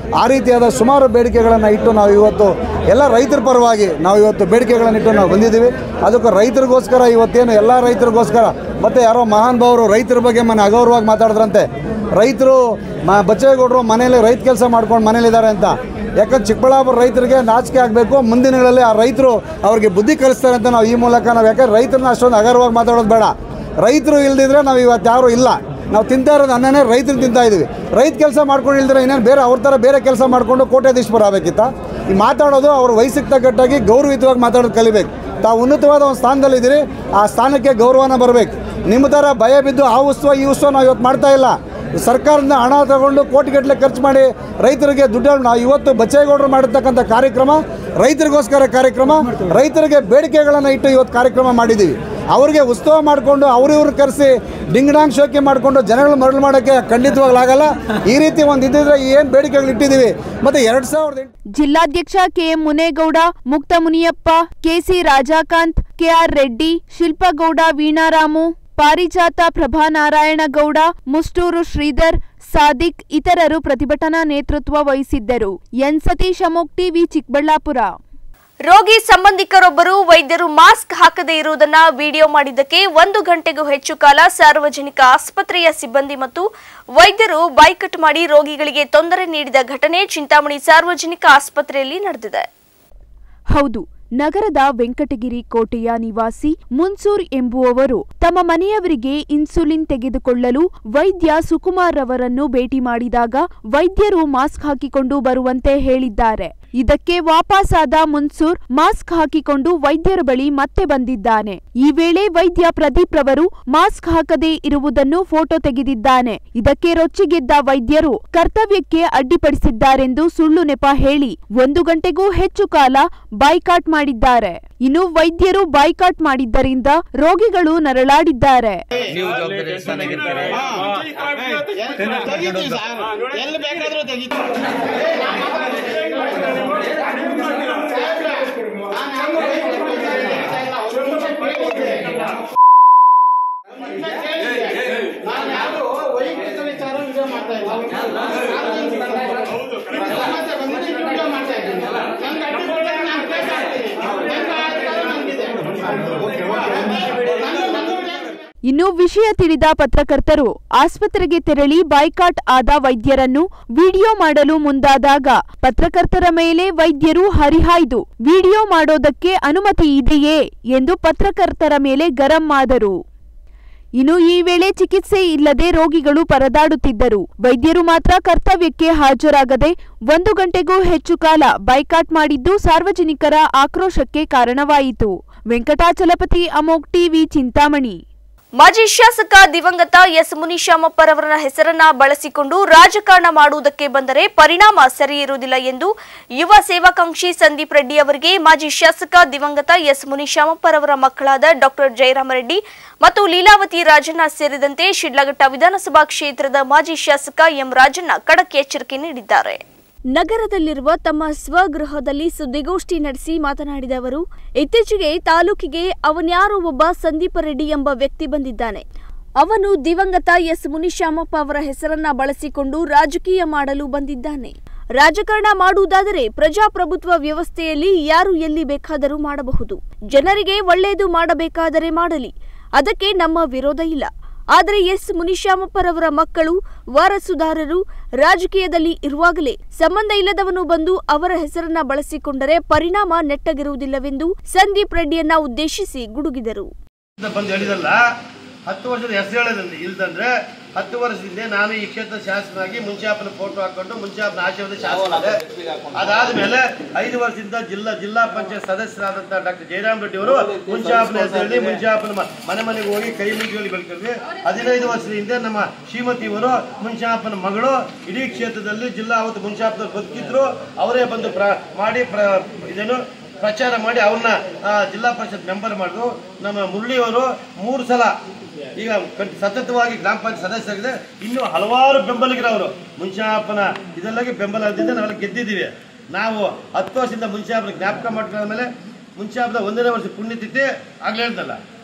ಆ ರೀತಿಯಾದ ಸುಮಾರು ಬೇಡಿಕೆಗಳನ್ನು ಇಟ್ಟು ನಾವು ಇವತ್ತು ಎಲ್ಲ ರೈತರ ಪರವಾಗಿ ನಾವು ಇವತ್ತು ಬೇಡಿಕೆಗಳನ್ನು ಇಟ್ಟು ನಾವು ಬಂದಿದ್ದೀವಿ ಅದಕ್ಕೆ ರೈತರಿಗೋಸ್ಕರ ಇವತ್ತೇನು ಎಲ್ಲ ರೈತರಿಗೋಸ್ಕರ ಮತ್ತು ಯಾರೋ ಮಹಾನ್ ಭಾವರು ರೈತರ ಬಗ್ಗೆ ಮನೆ ಅಗೌರವಾಗಿ ಮಾತಾಡಿದ್ರಂತೆ ರೈತರು ಮ ಬಚ್ಚೇಗೌಡರು ಮನೇಲಿ ರೈತ ಕೆಲಸ ಮಾಡ್ಕೊಂಡು ಮನೇಲಿದ್ದಾರೆ ಅಂತ ಯಾಕಂದ್ರೆ ಚಿಕ್ಕಬಳ್ಳಾಪುರ ರೈತರಿಗೆ ನಾಚಿಕೆ ಆಗಬೇಕು ಮುಂದಿನ ದಿನಗಳಲ್ಲಿ ಆ ರೈತರು ಅವ್ರಿಗೆ ಬುದ್ಧಿ ಕಲಿಸ್ತಾರೆ ಅಂತ ನಾವು ಈ ಮೂಲಕ ನಾವು ಯಾಕಂದ್ರೆ ರೈತರನ್ನ ಅಷ್ಟೊಂದು ಅಗರ್ವಾಗಿ ಮಾತಾಡೋದು ಬೇಡ ರೈತರು ಇಲ್ದಿದ್ರೆ ನಾವು ಇವತ್ತು ಯಾರೂ ಇಲ್ಲ ನಾವು ತಿಂತಾ ಇರೋದು ಅನ್ನನೇ ರೈತರು ತಿಂತಾ ಇದ್ದೀವಿ ರೈತ ಕೆಲಸ ಮಾಡ್ಕೊಂಡು ಇಲ್ದಿದ್ರೆ ಇನ್ನೇನು ಬೇರೆ ಅವ್ರ ಥರ ಬೇರೆ ಕೆಲಸ ಮಾಡಿಕೊಂಡು ಕೋಟ್ಯಾಧೀಶ್ವರ ಆಗಬೇಕಿತ್ತ ಈ ಮಾತಾಡೋದು ಅವ್ರ ವಯಸ್ಸಿಗೆ ತಕ್ಕಟ್ಟಾಗಿ ಗೌರವಯುತವಾಗಿ ಮಾತಾಡೋದು ಕಲಿಬೇಕು ತಾವು ಉನ್ನತವಾದ ಒಂದು ಸ್ಥಾನದಲ್ಲಿದ್ದೀರಿ ಆ ಸ್ಥಾನಕ್ಕೆ ಗೌರವನ ಬರಬೇಕು ನಿಮ್ಮ ಥರ ಭಯ ಬಿದ್ದು ಆ ಉತ್ಸವ ಈ ಉತ್ಸವ ನಾವು ಇವತ್ತು ಮಾಡ್ತಾ ಇಲ್ಲ ಸರ್ಕಾರದಿಂದ ಹಣ ತಗೊಂಡು ಕೋಟಿಗಟ್ಟಲೆ ಖರ್ಚು ಮಾಡಿ ರೈತರಿಗೆ ದುಡ್ಡು ನಾವು ಇವತ್ತು ಬಚ್ಚೇಗೌಡರು ಮಾಡಿರ್ತಕ್ಕಂಥ ಕಾರ್ಯಕ್ರಮ ರೈತರಿಗೋಸ್ಕರ ಕಾರ್ಯಕ್ರಮ ರೈತರಿಗೆ ಬೇಡಿಕೆಗಳನ್ನು ಇಟ್ಟು ಇವತ್ತು ಕಾರ್ಯಕ್ರಮ ಮಾಡಿದ್ದೀವಿ ಅವ್ರಿಗೆ ಉತ್ಸವ ಮಾಡಿಕೊಂಡು ಅವ್ರಿವ್ರು ಕರೆಸಿ ಡಿಂಗ್ಡಾಂಗ್ ಶೋಕಿ ಮಾಡಿಕೊಂಡು ಜನಗಳು ಮರಳು ಮಾಡೋಕ್ಕೆ ಖಂಡಿತವಾಗ್ಲಾಗಲ್ಲ ಈ ರೀತಿ ಒಂದು ಇದ್ದಿದ್ರೆ ಏನು ಬೇಡಿಕೆಗಳು ಇಟ್ಟಿದ್ದೀವಿ ಮತ್ತು ಎರಡು ಸಾವಿರದ ಎಂಟು ಜಿಲ್ಲಾಧ್ಯಕ್ಷ KM Munegowda Mukta Muniyappa KC Rajakanth KR Reddy Shilpagowda Veenaramu Parijatha Prabhanarayanagowda Mushtur Sridhar Sadiq ಇತರರು ಪ್ರತಿಭಟನಾ ನೇತೃತ್ವ ವಹಿಸಿದ್ದರು ಎನ್ ಸತೀಶ್ ಅಮೋಕ್ ಟಿವಿ ಚಿಕ್ಕಬಳ್ಳಾಪುರ ರೋಗಿ ಸಂಬಂಧಿಕರೊಬ್ಬರು ವೈದ್ಯರು ಮಾಸ್ಕ್ ಹಾಕದೇ ಇರುವುದನ್ನ ವಿಡಿಯೋ ಮಾಡಿದ್ದಕ್ಕೆ ಒಂದು ಗಂಟೆಗೂ ಹೆಚ್ಚು ಕಾಲ ಸಾರ್ವಜನಿಕ ಆಸ್ಪತ್ರೆಯ ಸಿಬ್ಬಂದಿ ಮತ್ತು ವೈದ್ಯರು ಬೈಕಟ್ ಮಾಡಿ ರೋಗಿಗಳಿಗೆ ತೊಂದರೆ ನೀಡಿದ ಘಟನೆ ಚಿಂತಾಮಣಿ ಸಾರ್ವಜನಿಕ ಆಸ್ಪತ್ರೆಯಲ್ಲಿ ನಡೆದಿದೆ ಹೌದು ನಗರದ ವೆಂಕಟಗಿರಿ ಕೋಟೆಯ ನಿವಾಸಿ ಮುನ್ಸೂರ್ ಎಂಬುವವರು ತಮ್ಮ ಮನೆಯವರಿಗೆ ಇನ್ಸುಲಿನ್ ತೆಗೆದುಕೊಳ್ಳಲು ವೈದ್ಯ ಸುಕುಮಾರ್ ಅವರನ್ನು ಭೇಟಿ ಮಾಡಿದಾಗ ವೈದ್ಯರು ಮಾಸ್ಕ್ ಹಾಕಿಕೊಂಡು ಬರುವಂತೆ ಹೇಳಿದ್ದಾರೆ ಇದಕ್ಕೆ ವಾಪಸ್ಸಾದ ಮುನ್ಸೂರ್ ಮಾಸ್ಕ್ ಹಾಕಿಕೊಂಡು ವೈದ್ಯರ ಬಳಿ ಮತ್ತೆ ಬಂದಿದ್ದಾನೆ ಈ ವೇಳೆ ವೈದ್ಯ ಪ್ರದೀಪ್ ರವರು ಮಾಸ್ಕ್ ಹಾಕದೇ ಇರುವುದನ್ನು ಫೋಟೋ ತೆಗೆದಿದ್ದಾನೆ ಇದಕ್ಕೆ ರೊಚ್ಚಿಗೆದ್ದ ವೈದ್ಯರು ಕರ್ತವ್ಯಕ್ಕೆ ಅಡ್ಡಿಪಡಿಸಿದ್ದಾರೆಂದು ಸುಳ್ಳು ನೆಪ ಹೇಳಿ ಒಂದು ಗಂಟೆಗೂ ಹೆಚ್ಚು ಕಾಲ ಬಾಯ್ಕಾಟ್ ಮಾಡಿದ್ದಾರೆ ಇನ್ನು ವೈದ್ಯರು ಬಾಯ್ಕಾಟ್ ಮಾಡಿದ್ದರಿಂದ ರೋಗಿಗಳು ನರಳಾಡಿದ್ದಾರೆ ನೀವು ಜವಾಬ್ದಾರಿ ಸ್ಥಾನಕ್ಕಿರ್ತಾರೆ ಎಲ್ಲಿ ಬೇಕಾದ್ರೂ ತೆಗಿತೀವಿ ನಾನು ಯಾರು ವೈಯಕ್ತಿಕ ವಿಚಾರ ವಿಡಿಯೋ ಮಾಡ್ತಾ ಇಲ್ಲ ಸಮಸ್ಯೆ ಬಂದಿದೆ ವಿಡಿಯೋ ಮಾಡ್ತಾ ಇದ್ದೀನಿ ನಂಗೆ ಅಡ್ಡಿಪಡಿಸಿ ನಾನು ಕೇಸ್ ಹಾಕ್ತೀನಿ ನಂಗೆ ಅಧಿಕಾರ ನನಗಿದೆ ನನ್ನ ನನ್ನ ಇನ್ನು ವಿಷಯ ತಿಳಿದ ಪತ್ರಕರ್ತರು ಆಸ್ಪತ್ರೆಗೆ ತೆರಳಿ ಬಾಯ್ಕಾಟ್ ಆದ ವೈದ್ಯರನ್ನು ವಿಡಿಯೋ ಮಾಡಲು ಮುಂದಾದಾಗ ಪತ್ರಕರ್ತರ ಮೇಲೆ ವೈದ್ಯರು ಹರಿಹಾಯ್ದು ವಿಡಿಯೋ ಮಾಡೋದಕ್ಕೆ ಅನುಮತಿ ಇದೆಯೇ ಎಂದು ಪತ್ರಕರ್ತರ ಮೇಲೆ ಗರಂ ಆದರು ಇನ್ನು ಈ ವೇಳೆ ಚಿಕಿತ್ಸೆ ಇಲ್ಲದೆ ರೋಗಿಗಳು ಪರದಾಡುತ್ತಿದ್ದರು ವೈದ್ಯರು ಮಾತ್ರ ಕರ್ತವ್ಯಕ್ಕೆ ಹಾಜರಾಗದೆ ಒಂದು ಗಂಟೆಗೂ ಹೆಚ್ಚು ಕಾಲ ಬೈಕಾಟ್ ಮಾಡಿದ್ದು ಸಾರ್ವಜನಿಕರ ಆಕ್ರೋಶಕ್ಕೆ ಕಾರಣವಾಯಿತು ವೆಂಕಟಾಚಲಪತಿ ಅಮೋಕ್ ಟಿವಿ ಚಿಂತಾಮಣಿ ಮಾಜಿ ಶಾಸಕ ದಿವಂಗತ ಎಸ್ ಮುನಿಶಾಮಪ್ಪರವರ ಹೆಸರನ್ನ ಬಳಸಿಕೊಂಡು ರಾಜಕಾರಣ ಮಾಡುವುದಕ್ಕೆ ಬಂದರೆ ಪರಿಣಾಮ ಸರಿ ಇರುವುದಿಲ್ಲ ಎಂದು ಯುವ ಸೇವಾಕಾಂಕ್ಷಿ ಸಂದೀಪ್ ರೆಡ್ಡಿ ಅವರಿಗೆ ಮಾಜಿ ಶಾಸಕ ದಿವಂಗತ ಎಸ್ ಮುನಿಶಾಮಪ್ಪರವರ ಮಕ್ಕಳಾದ ಡಾಕ್ಟರ್ ಜಯರಾಮ ರೆಡ್ಡಿ ಮತ್ತು ಲೀಲಾವತಿ ರಾಜಣ್ಣ ಸೇರಿದಂತೆ ಶಿಡ್ಲಘಟ್ಟ ವಿಧಾನಸಭಾ ಕ್ಷೇತ್ರದ ಮಾಜಿ ಶಾಸಕ ಎಂ ರಾಜಣ್ಣ ಖಡಕ್ ಎಚ್ಚರಿಕೆ ನೀಡಿದ್ದಾರೆ ನಗರದಲ್ಲಿರುವ ತಮ್ಮ ಸ್ವಗೃಹದಲ್ಲಿ ಸುದ್ದಿಗೋಷ್ಠಿ ನಡೆಸಿ ಮಾತನಾಡಿದ ಅವರು ಇತ್ತೀಚೆಗೆ ತಾಲೂಕಿಗೆ ಅವನ್ಯಾರೋ ಒಬ್ಬ ಸಂದೀಪ ರೆಡ್ಡಿ ಎಂಬ ವ್ಯಕ್ತಿ ಬಂದಿದ್ದಾನೆ ಅವನು ದಿವಂಗತ ಎಸ್ ಮುನಿಶ್ಯಾಮಪ್ಪ ಅವರ ಹೆಸರನ್ನ ಬಳಸಿಕೊಂಡು ರಾಜಕೀಯ ಮಾಡಲು ಬಂದಿದ್ದಾನೆ ರಾಜಕಾರಣ ಮಾಡುವುದಾದರೆ ಪ್ರಜಾಪ್ರಭುತ್ವ ವ್ಯವಸ್ಥೆಯಲ್ಲಿ ಯಾರು ಎಲ್ಲಿ ಬೇಕಾದರೂ ಮಾಡಬಹುದು ಜನರಿಗೆ ಒಳ್ಳೆಯದು ಮಾಡಬೇಕಾದರೆ ಮಾಡಲಿ ಅದಕ್ಕೆ ನಮ್ಮ ವಿರೋಧ ಇಲ್ಲ ಆದರೆ ಎಸ್ ಮುನಿಶ್ಯಾಮಪ್ಪರವರ ಮಕ್ಕಳು ವಾರಸುದಾರರು ರಾಜಕೀಯದಲ್ಲಿ ಇರುವಾಗಲೇ ಸಂಬಂಧ ಇಲ್ಲದವನು ಬಂದು ಅವರ ಹೆಸರನ್ನ ಬಳಸಿಕೊಂಡರೆ ಪರಿಣಾಮ ನೆಟ್ಟಗಿರುವುದಿಲ್ಲವೆಂದು ಸಂದೀಪ್ ರೆಡ್ಡಿಯನ್ನ ಉದ್ದೇಶಿಸಿ ಗುಡುಗಿದರು ಬಂದು ಹೇಳಿದಲ್ಲ ಹತ್ತು ವರ್ಷದ ಹೆಸರು ಹೇಳೋದಂದ್ರೆ ಇಲ್ದಂದ್ರೆ ಹತ್ತು ವರ್ಷದಿಂದ ನಾನು ಈ ಕ್ಷೇತ್ರ ಶಾಸಕನಾಗಿ ಮುಂಚಾಪನ ಫೋಟೋ ಹಾಕೊಂಡು ಮುಂಚಾಪನ ಆಶೀರ್ವಾದ ಶಾಸಕ ಅದಾದ್ಮೇಲೆ ಐದು ವರ್ಷದಿಂದ ಜಿಲ್ಲಾ ಜಿಲ್ಲಾ ಪಂಚಾಯತ್ ಸದಸ್ಯರಾದಂತ ಡಾಕ್ಟರ್ ಜಯರಾಮ್ ರೆಡ್ಡಿ ಅವರು ಮುಂಚಾಪನ ಹೆಸರು ಹೇಳಿ ಮುಂಚಾಪನ ಮ- ಮನೆ ಮನೆಗೆ ಹೋಗಿ ಕೈ ಮುಗಿಯಲ್ಲಿ ಬೆಳ್ಕೊಂಡ್ವಿ ಹದಿನೈದು ವರ್ಷದ ಹಿಂದೆ ನಮ್ಮ ಶ್ರೀಮತಿಯವರು ಮುಂಚಾಪನ ಮಗಳು ಇಡೀ ಕ್ಷೇತ್ರದಲ್ಲಿ ಜಿಲ್ಲಾ ಅವತ್ತು ಮುಂಚಾಪನವ್ರು ಬದುಕಿದ್ರು ಅವರೇ ಬಂದು ಪ್ರ ಮಾಡಿ ಪ್ರ ಇದೇನು ಪ್ರಚಾರ ಮಾಡಿ ಅವ್ರನ್ನ ಆ, ಜಿಲ್ಲಾ ಪರಿಷತ್ ಮೆಂಬರ್ ಮಾಡಿದ್ರು ನಮ್ಮ ಮುರಳಿಯವರು ಮೂರು ಸಲ ಈಗ ಕಂ- ಸತತವಾಗಿ ಗ್ರಾಮ ಪಂಚಾಯತ್ ಸದಸ್ಯರಾಗಿದೆ ಇನ್ನೂ ಹಲವಾರು ಬೆಂಬಲಿಗರವರು ಮುಂಚಾಪನ ಇದೆಲ್ಲಗೆ ಬೆಂಬಲ ಇದ್ದಿದ್ದೆ ನಾವೆಲ್ಲ ಗೆದ್ದಿದ್ದೀವಿ ನಾವು ಹತ್ತು ವರ್ಷದಿಂದ ಮುಂಚಾಪನ ಜ್ಞಾಪಕ ಮಾಡ್ಕೊಂಡ್ಮೇಲೆ ಮುಂಚಾಪದ ಒಂದನೇ ವರ್ಷ ಪುಣ್ಯತಿಥಿ ಆಗ್ಲೇ ಹೇಳ್ದಲ್ಲ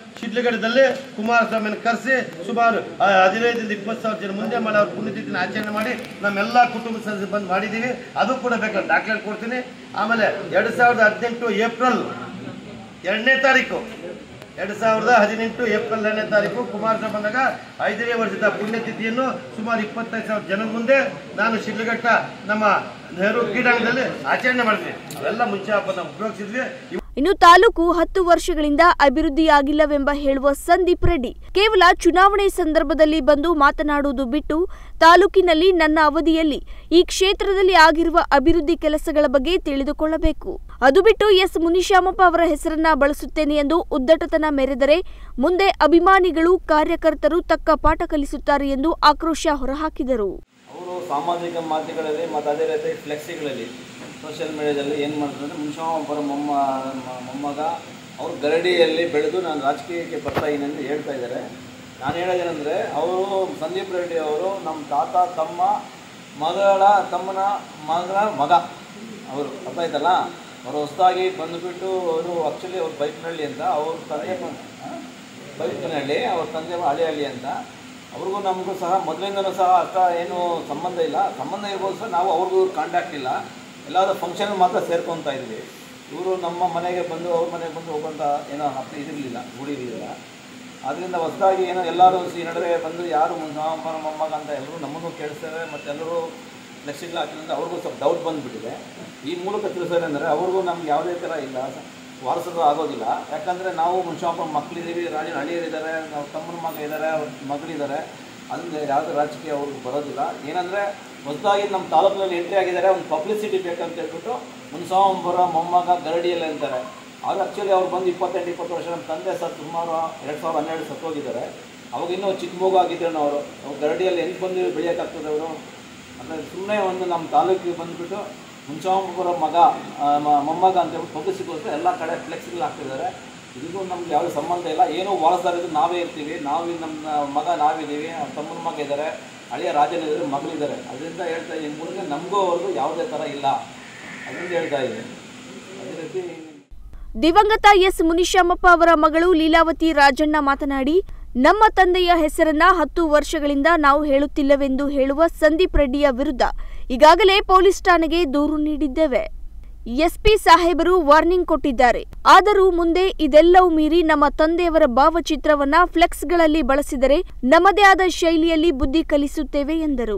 ಶಿಡ್ಲಘಟ್ಟದಲ್ಲಿ ಕುಮಾರಸ್ವಾಮಿನ ಕರೆಸಿ ಸುಮಾರು ಆ, ಹದಿನೈದರಿಂದ ಇಪ್ಪತ್ತು ಸಾವಿರ ಜನ ಮುಂದೆ ಮಾಡಿ ಅವ್ರ ಪುಣ್ಯತಿಥಿನ ಆಚರಣೆ ಮಾಡಿ ನಮ್ಮೆಲ್ಲ ಕುಟುಂಬ ಸದಸ್ಯರು ಬಂದು ಮಾಡಿದ್ದೀವಿ ಅದು ಕೂಡ ಬೇಕಾದ್ರೆ ದಾಖಲೆ ಕೊಡ್ತೀನಿ ಆಮೇಲೆ ಎರಡು ಸಾವಿರದ ಹದಿನೆಂಟು ಏಪ್ರಿಲ್ ಎರಡನೇ ತಾರೀಕು ಎರಡು ಸಾವಿರದ ಹದಿನೆಂಟು ಏಪ್ರಿಲ್ ಎರಡನೇ ತಾರೀಕು ಕುಮಾರಸ್ವಾಮಿ ಬಂದಾಗ ಐದನೇ ವರ್ಷದ ಪುಣ್ಯತಿಥಿಯನ್ನು ಸುಮಾರು ಇಪ್ಪತ್ತೈದು ಸಾವಿರ ಜನರ ಮುಂದೆ ನಾನು ಶಿಡ್ಲಘಟ್ಟ ನಮ್ಮ ನೆಹರು ಕ್ರೀಡಾಂಗಣದಲ್ಲಿ ಆಚರಣೆ ಮಾಡಿದ್ವಿ ಅವೆಲ್ಲ ಮುಂಚೆ ಹಬ್ಬನ ಉಪಯೋಗಿಸಿದ್ವಿ ಇನ್ನು ತಾಲೂಕು ಹತ್ತು ವರ್ಷಗಳಿಂದ ಅಭಿವೃದ್ಧಿಯಾಗಿಲ್ಲವೆಂಬ ಹೇಳುವ ಸಂದೀಪ್ ರೆಡ್ಡಿ ಕೇವಲ ಚುನಾವಣೆ ಸಂದರ್ಭದಲ್ಲಿ ಬಂದು ಮಾತನಾಡುವುದು ಬಿಟ್ಟು ತಾಲೂಕಿನಲ್ಲಿ ನನ್ನ ಅವಧಿಯಲ್ಲಿ ಈ ಕ್ಷೇತ್ರದಲ್ಲಿ ಆಗಿರುವ ಅಭಿವೃದ್ಧಿ ಕೆಲಸಗಳ ಬಗ್ಗೆ ತಿಳಿದುಕೊಳ್ಳಬೇಕು ಅದು ಬಿಟ್ಟು ಎಸ್ ಮುನಿಶ್ಯಾಮಪ್ಪ ಅವರ ಹೆಸರನ್ನ ಬಳಸುತ್ತೇನೆ ಎಂದು ಉದ್ದಟತನ ಮೆರೆದರೆ ಮುಂದೆ ಅಭಿಮಾನಿಗಳು ಕಾರ್ಯಕರ್ತರು ತಕ್ಕ ಪಾಠ ಕಲಿಸುತ್ತಾರೆ ಎಂದು ಆಕ್ರೋಶ ಹೊರಹಾಕಿದರು ಅವರು ಸಾಮಾಜಿಕ ಮಾಧ್ಯಮಗಳಲ್ಲಿ ಮತ್ತು ಅದೇ ರೀತಿ ಫ್ಲೆಕ್ಸಿಗಳಲ್ಲಿ ಸೋಷಿಯಲ್ ಮೀಡಿಯಾದಲ್ಲಿ ಏನು ಮಾಡ್ತಾರೆ ಅಂದರೆ ಮುನ್ಷಾಮಪ್ಪರ ಮೊಮ್ಮ ಮ- ಮೊಮ್ಮಗ ಅವರು ಗರಡಿಯಲ್ಲಿ ಬೆಳೆದು ನಾನು ರಾಜಕೀಯಕ್ಕೆ ಬರ್ತಾ ಇದ್ದೀನಿ ಅಂತ ಹೇಳ್ತಾ ಇದ್ದಾರೆ ನಾನು ಹೇಳೋದೇನೆಂದರೆ ಅವರು ಸಂದೀಪ್ ರೆಡ್ಡಿ ಅವರು ನಮ್ಮ ತಾತ ತಮ್ಮ ಮಗಳ ತಮ್ಮನ ಮಗಳ ಮಗ ಅವರು ಅರ್ಥ ಆಯ್ತಲ್ಲ ಅವರು ಹೊಸದಾಗಿ ಬಂದುಬಿಟ್ಟು ಅವರು ಆ್ಯಕ್ಚುಲಿ ಅವ್ರು ಬೈಕ್ನಹಳ್ಳಿ ಅಂತ ಅವ್ರ ತಂದೆ ಬೈಕ್ನಹಳ್ಳಿ ಅವ್ರ ತಂದೆ ಹಳ್ಳಿ ಅಂತ ಅವ್ರಿಗೂ ನಮಗೂ ಸಹ ಮೊದಲಿಂದನೂ ಸಹ ಅಷ್ಟ ಏನು ಸಂಬಂಧ ಇಲ್ಲ ಸಂಬಂಧ ಇರ್ಬೋದು ಸಹ ನಾವು ಅವ್ರಿಗೂ ಕಾಂಟ್ಯಾಕ್ಟ್ ಇಲ್ಲ ಎಲ್ಲಾದರೂ ಫಂಕ್ಷನ್ ಮಾತ್ರ ಸೇರ್ಕೊತಾ ಇದ್ವಿ ಇವರು ನಮ್ಮ ಮನೆಗೆ ಬಂದು ಅವ್ರ ಮನೆಗೆ ಬಂದು ಹೋಗೋಂಥ ಏನೋ ಹಬ್ಬ ಇದಿರಲಿಲ್ಲ ಗುಡಿ ಇರಲಿಲ್ಲ ಅದರಿಂದ ಹೊಸದಾಗಿ ಏನೋ ಎಲ್ಲರೂ ಈ ನಡುವೆ ಬಂದು ಯಾರು ನಮ್ಮಮ್ಮನ ಮೊಮ್ಮಗ ಅಂತ ಎಲ್ಲರೂ ನಮ್ಮನ್ನು ಕೇಳಿಸ್ತಾರೆ ಮತ್ತು ಎಲ್ಲರೂ ಫ್ಲೆಕ್ಸಿಗಳು ಹಾಕಿದ್ರೆ ಅವ್ರಿಗೂ ಸ್ವಲ್ಪ ಡೌಟ್ ಬಂದುಬಿಟ್ಟಿದೆ ಈ ಮೂಲಕ ತಿಳಿಸೋದು ಅಂದರೆ ಅವ್ರಿಗೂ ನಮ್ಗೆ ಯಾವುದೇ ಥರ ಇಲ್ಲ ವಾರಸರು ಆಗೋದಿಲ್ಲ ಯಾಕಂದರೆ ನಾವು ಮುನ್ಷಾಪ ಮಕ್ಕಳಿದ್ದೀವಿ ರಾಜನ ಹಳ್ಳಿಯರಿದ್ದಾರೆ ನಾವು ತಮ್ಮನ ಮಗ ಇದ್ದಾರೆ ಅವ್ರ ಮಗಳಿದ್ದಾರೆ ಅದರಿಂದ ಯಾವುದೇ ರಾಜಕೀಯ ಅವ್ರಿಗೆ ಬರೋದಿಲ್ಲ ಏನಂದರೆ ಹೊಸದಾಗಿ ನಮ್ಮ ತಾಲೂಕಿನಲ್ಲಿ ಎಂಟ್ರಿ ಆಗಿದ್ದಾರೆ ಒಂದು ಪಬ್ಲಿಸಿಟಿ ಬೇಕಂತ ಹೇಳ್ಬಿಟ್ಟು ಮುನ್ಸಾಂಬರ ಮೊಮ್ಮಗ ಗರಡಿಯಲ್ಲಿ ಅಂತಾರೆ ಆಗ ಆ್ಯಕ್ಚುಲಿ ಅವ್ರು ಬಂದು ಇಪ್ಪತ್ತೆಂಟು ಇಪ್ಪತ್ತು ವರ್ಷ ನಮ್ಮ ತಂದೆ ಸರ್ ಸುಮಾರು ಎರಡು ಸಾವಿರದ ಹನ್ನೆರಡು ಸತ್ತೋಗಿದ್ದಾರೆ ಅವಾಗ ಇನ್ನೂ ಚಿಕ್ಕ ಮಗು ಆಗಿದ್ರು ಅವರು ಅವ್ರು ಗರಡಿಯಲ್ಲಿ ಹೆಂಗೆ ಬಂದು ಬೆಳೆಯೋಕ್ಕಾಗ್ತದೆ ಅವರು ಅಂದರೆ ಸುಮ್ಮನೆ ಒಂದು ನಮ್ಮ ತಾಲೂಕಿಗೆ ಬಂದುಬಿಟ್ಟು ಹುಂಚಾಂಬರ ಮಗ ಆ, ಮ- ಮೊಮ್ಮಗ ಅಂತ ಹೇಳ್ಬಿಟ್ಟು ಪಬ್ಲಿಸಿಟಿಗೋಸ್ಕರ ಎಲ್ಲ ಕಡೆ ಫ್ಲೆಕ್ಸಿಗಳು ಹಾಕ್ತಿದ್ದಾರೆ ಇದಕ್ಕೂ ನಮ್ಗೆ ಯಾವುದೇ ಸಂಬಂಧ ಇಲ್ಲ ಏನೋ ವಾರಸ್ದಾರಿದ್ದು ನಾವೇ ಇರ್ತೀವಿ ನಾವು ನಮ್ಮ ಮಗ ನಾವಿದ್ದೀವಿ ಅವ್ರ ತಮ್ಮನ ಮಗ ಇದ್ದಾರೆ ಹಳೆಯ ರಾಜನಿದ್ದಾರೆ ಮಗಳಿದ್ದಾರೆ ಅದರಿಂದ ಹೇಳ್ತಾ ಇದ್ದೀನಿ ಮೂಲಕ ನಮಗೂ ಅವ್ರಿಗೂ ಯಾವುದೇ ಥರ ಇಲ್ಲ ಅದರಿಂದ ಹೇಳ್ತಾ ಇದ್ದೀನಿ ಅದೇ ರೀತಿ ದಿವಂಗತ ಎಸ್ ಮುನಿಶ್ಯಾಮಪ್ಪ ಅವರ ಮಗಳು ಲೀಲಾವತಿ ರಾಜಣ್ಣ ಮಾತನಾಡಿ ನಮ್ಮ ತಂದೆಯ ಹೆಸರನ್ನ ಹತ್ತು ವರ್ಷಗಳಿಂದ ನಾವು ಹೇಳುತ್ತಿಲ್ಲವೆಂದು ಹೇಳುವ ಸಂದೀಪ್ ರೆಡ್ಡಿಯ ವಿರುದ್ಧ ಈಗಾಗಲೇ ಪೊಲೀಸ್ ಠಾಣೆಗೆ ದೂರು ನೀಡಿದ್ದೇವೆ ಎಸ್ಪಿ ಸಾಹೇಬರು ವಾರ್ನಿಂಗ್ ಕೊಟ್ಟಿದ್ದಾರೆ ಆದರೂ ಮುಂದೆ ಇದೆಲ್ಲವೂ ಮೀರಿ ನಮ್ಮ ತಂದೆಯವರ ಭಾವಚಿತ್ರವನ್ನ ಫ್ಲೆಕ್ಸ್ಗಳಲ್ಲಿ ಬಳಸಿದರೆ ನಮ್ಮದೇ ಆದ ಶೈಲಿಯಲ್ಲಿ ಬುದ್ಧಿ ಕಲಿಸುತ್ತೇವೆ ಎಂದರು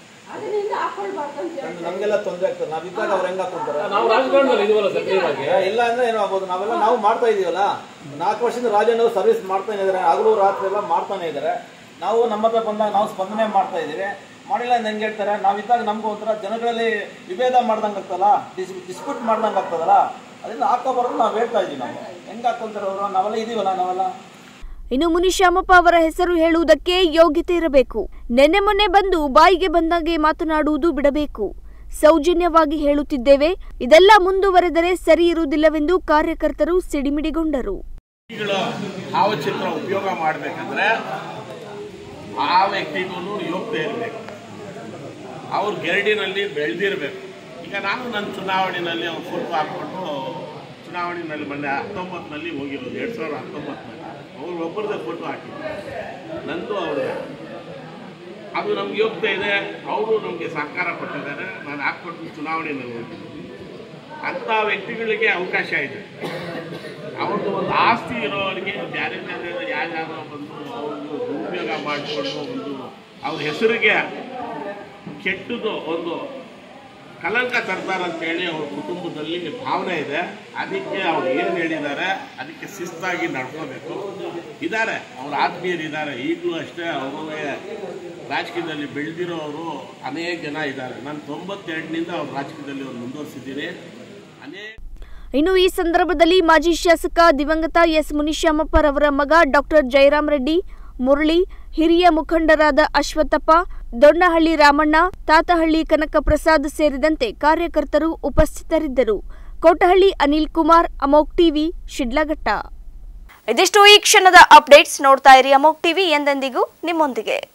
ನಮಗೆಲ್ಲ ತೊಂದರೆ ಆಗ್ತದೆ ನಾವಿದ್ದಾಗ ಅವ್ರು ಹೆಂಗ್ ಹಾಕೊಂತಾರೆ ನಾವು ರಾಜಕಾರಣದಲ್ಲಿ ಇದೀವಲ್ಲ ಸರ್ clear ಆಗಿ. ಇಲ್ಲ ಅಂದ್ರೆ ಏನೋ ಆಗ್ಬೋದು ನಾವೆಲ್ಲ ನಾವು ಮಾಡ್ತಾ ಇದೀವಲ್ಲ ನಾಲ್ಕು ವರ್ಷದಿಂದ ರಾಜಣ್ಣ ಸರ್ವಿಸ್ ಮಾಡ್ತಾನೆ ಇದ್ದಾರೆ ಹಗಲು ರಾತ್ರಿ ಎಲ್ಲ ಮಾಡ್ತಾನೆ ಇದ್ದಾರೆ ನಾವು ನಮ್ಮ ಹತ್ರ ಬಂದಾಗ ನಾವು ಸ್ಪಂದನೆ ಮಾಡ್ತಾ ಇದೀವಿ ಮಾಡಿಲ್ಲ ಅಂತ ಹೆಂಗೆ ಹೇಳ್ತಾರೆ ನಾವಿದ್ದಾಗ ನಮ್ಗೆ ಒಂಥರ ಜನಗಳಲ್ಲಿ ವಿಭೇದ ಮಾಡ್ದಂಗೆ ಆಗ್ತದಲ್ಲ ಡಿಸ್ ಡಿಸ್ಪ್ಯೂಟ್ ಮಾಡ್ದಂಗೆ ಆಗ್ತದಲ್ಲ ಅದರಿಂದ ಹಾಕೋಬಾರ್ದು ನಾವು ಹೇಳ್ತಾ ಇದೀವಿ ನಾವು ಹೆಂಗೆ ಹಾಕೊಂತಾರೆ ಅವರು ನಾವೆಲ್ಲ ಇದೀವಲ್ಲ ನಾವೆಲ್ಲ ಇನ್ನು ಮುನಿಶ್ಯಾಮಪ್ಪ ಅವರ ಹೆಸರು ಹೇಳುವುದಕ್ಕೆ ಯೋಗ್ಯತೆ ಇರಬೇಕು ನೆನ್ನೆ ಮೊನ್ನೆ ಬಂದು ಬಾಯಿಗೆ ಬಂದಾಗೆ ಮಾತನಾಡುವುದು ಬಿಡಬೇಕು ಸೌಜನ್ಯವಾಗಿ ಹೇಳುತ್ತಿದ್ದೇವೆ ಇದೆಲ್ಲ ಮುಂದುವರೆದರೆ ಸರಿ ಇರುವುದಿಲ್ಲವೆಂದು ಕಾರ್ಯಕರ್ತರು ಸಿಡಿಮಿಡಿಗೊಂಡರು ವ್ಯಕ್ತಿಗಳ ಭಾವಚಿತ್ರ ಉಪಯೋಗ ಮಾಡಬೇಕಂದ್ರೆ ಆ ವ್ಯಕ್ತಿಗೂ ಯೋಗ್ಯತೆ ಇರಬೇಕು ಅವ್ರು ಗೆರಡಿನಲ್ಲಿ ಬೆಳೆದಿರಬೇಕು ಈಗ ನಾನು ನನ್ನ ಚುನಾವಣೆಯಲ್ಲಿ ಅವ್ರು ಫೋಟೋ ಹಾಕ್ಕೊಂಡು ಚುನಾವಣೆಯಲ್ಲಿ ಮೊನ್ನೆ ಹತ್ತೊಂಬತ್ತರಲ್ಲಿ ಹೋಗಿರೋದು ಎರಡು ಸಾವಿರದ ಹತ್ತೊಂಬತ್ತರಲ್ಲಿ ಅವ್ರು ಒಬ್ಬರದೇ ಫೋಟೋ ಹಾಕಿದ್ರು ನಂದು ಅವ್ರದ್ದೇ ಅದು ನಮ್ಗೆ ಯೋಗ್ಯತೆ ಇದೆ ಅವರು ನಮಗೆ ಸಹಕಾರ ಕೊಟ್ಟಿದ್ದಾರೆ ನಾನು ಹಾಕ್ಕೊಟ್ಟು ಚುನಾವಣೆಯಲ್ಲಿ ಹೋಗಿದ್ದೀನಿ ಅಂಥ ವ್ಯಕ್ತಿಗಳಿಗೆ ಅವಕಾಶ ಇದೆ ಅವ್ರದ್ದು ಒಂದು ಆಸ್ತಿ ಇರೋರಿಗೆ ಬೇರೆ ಬೇರೆ ಯಾರ್ಯಾರೋ ಬಂದು ಅವ್ರದ್ದು ದುರುಪಯೋಗ ಮಾಡಿಕೊಂಡು ಒಂದು ಅವ್ರ ಹೆಸರಿಗೆ ಕೆಟ್ಟದ್ದು ಒಂದು ಕಲಂಕ ತರ್ತಾರಂತೇಳಿ ಅವ್ರ ಕುಟುಂಬದಲ್ಲಿ ಭಾವನೆ ಇದೆ ಅದಕ್ಕೆ ಅವ್ರು ಏನು ಹೇಳಿದ್ದಾರೆ ಅದಕ್ಕೆ ಶಿಸ್ತಾಗಿ ನಡ್ಕೋಬೇಕು ಇದ್ದಾರೆ ಅವ್ರ ಆತ್ಮೀಯರಿದ್ದಾರೆ ಈಗಲೂ ಅಷ್ಟೇ ಅವರು ರಾಜಕೀಯದಲ್ಲಿ ಬೆಳೆದಿರೋರು ಅನೇಕ ಜನ ಇದ್ದಾರೆ ನಾನು ತೊಂಬತ್ತೆರಡನಿಂದ ಅವ್ರ ರಾಜಕೀಯದಲ್ಲಿ ಅವ್ರು ಮುಂದುವರಿಸಿದ್ದೀನಿ ಅನೇಕ ಇನ್ನು ಈ ಸಂದರ್ಭದಲ್ಲಿ ಮಾಜಿ ಶಾಸಕ ದಿವಂಗತ ಎಸ್ ಮುನಿಶ್ಯಾಮಪ್ಪರವರ ಮಗ ಡಾಕ್ಟರ್ ಜಯರಾಮ್ ರೆಡ್ಡಿ ಮುರಳಿ ಹಿರಿಯ ಮುಖಂಡರಾದ ಅಶ್ವತ್ಥಪ್ಪ ದೊಣ್ಣಹಳ್ಳಿ ರಾಮಣ್ಣ ತಾತಹಳ್ಳಿ ಕನಕ ಪ್ರಸಾದ್ ಸೇರಿದಂತೆ ಕಾರ್ಯಕರ್ತರು ಉಪಸ್ಥಿತರಿದ್ದರು ಕೋಟಹಳ್ಳಿ ಅನಿಲ್ ಕುಮಾರ್ ಅಮೋಕ್ ಟಿವಿ ಶಿಡ್ಲಘಟ್ಟ ಇದಿಷ್ಟು ಈ ಕ್ಷಣದ ಅಪ್ಡೇಟ್ಸ್ ನೋಡ್ತಾ ಇರಿ ಅಮೋಕ್ ಟಿವಿ ಎಂದೆಂದಿಗೂ ನಿಮ್ಮೊಂದಿಗೆ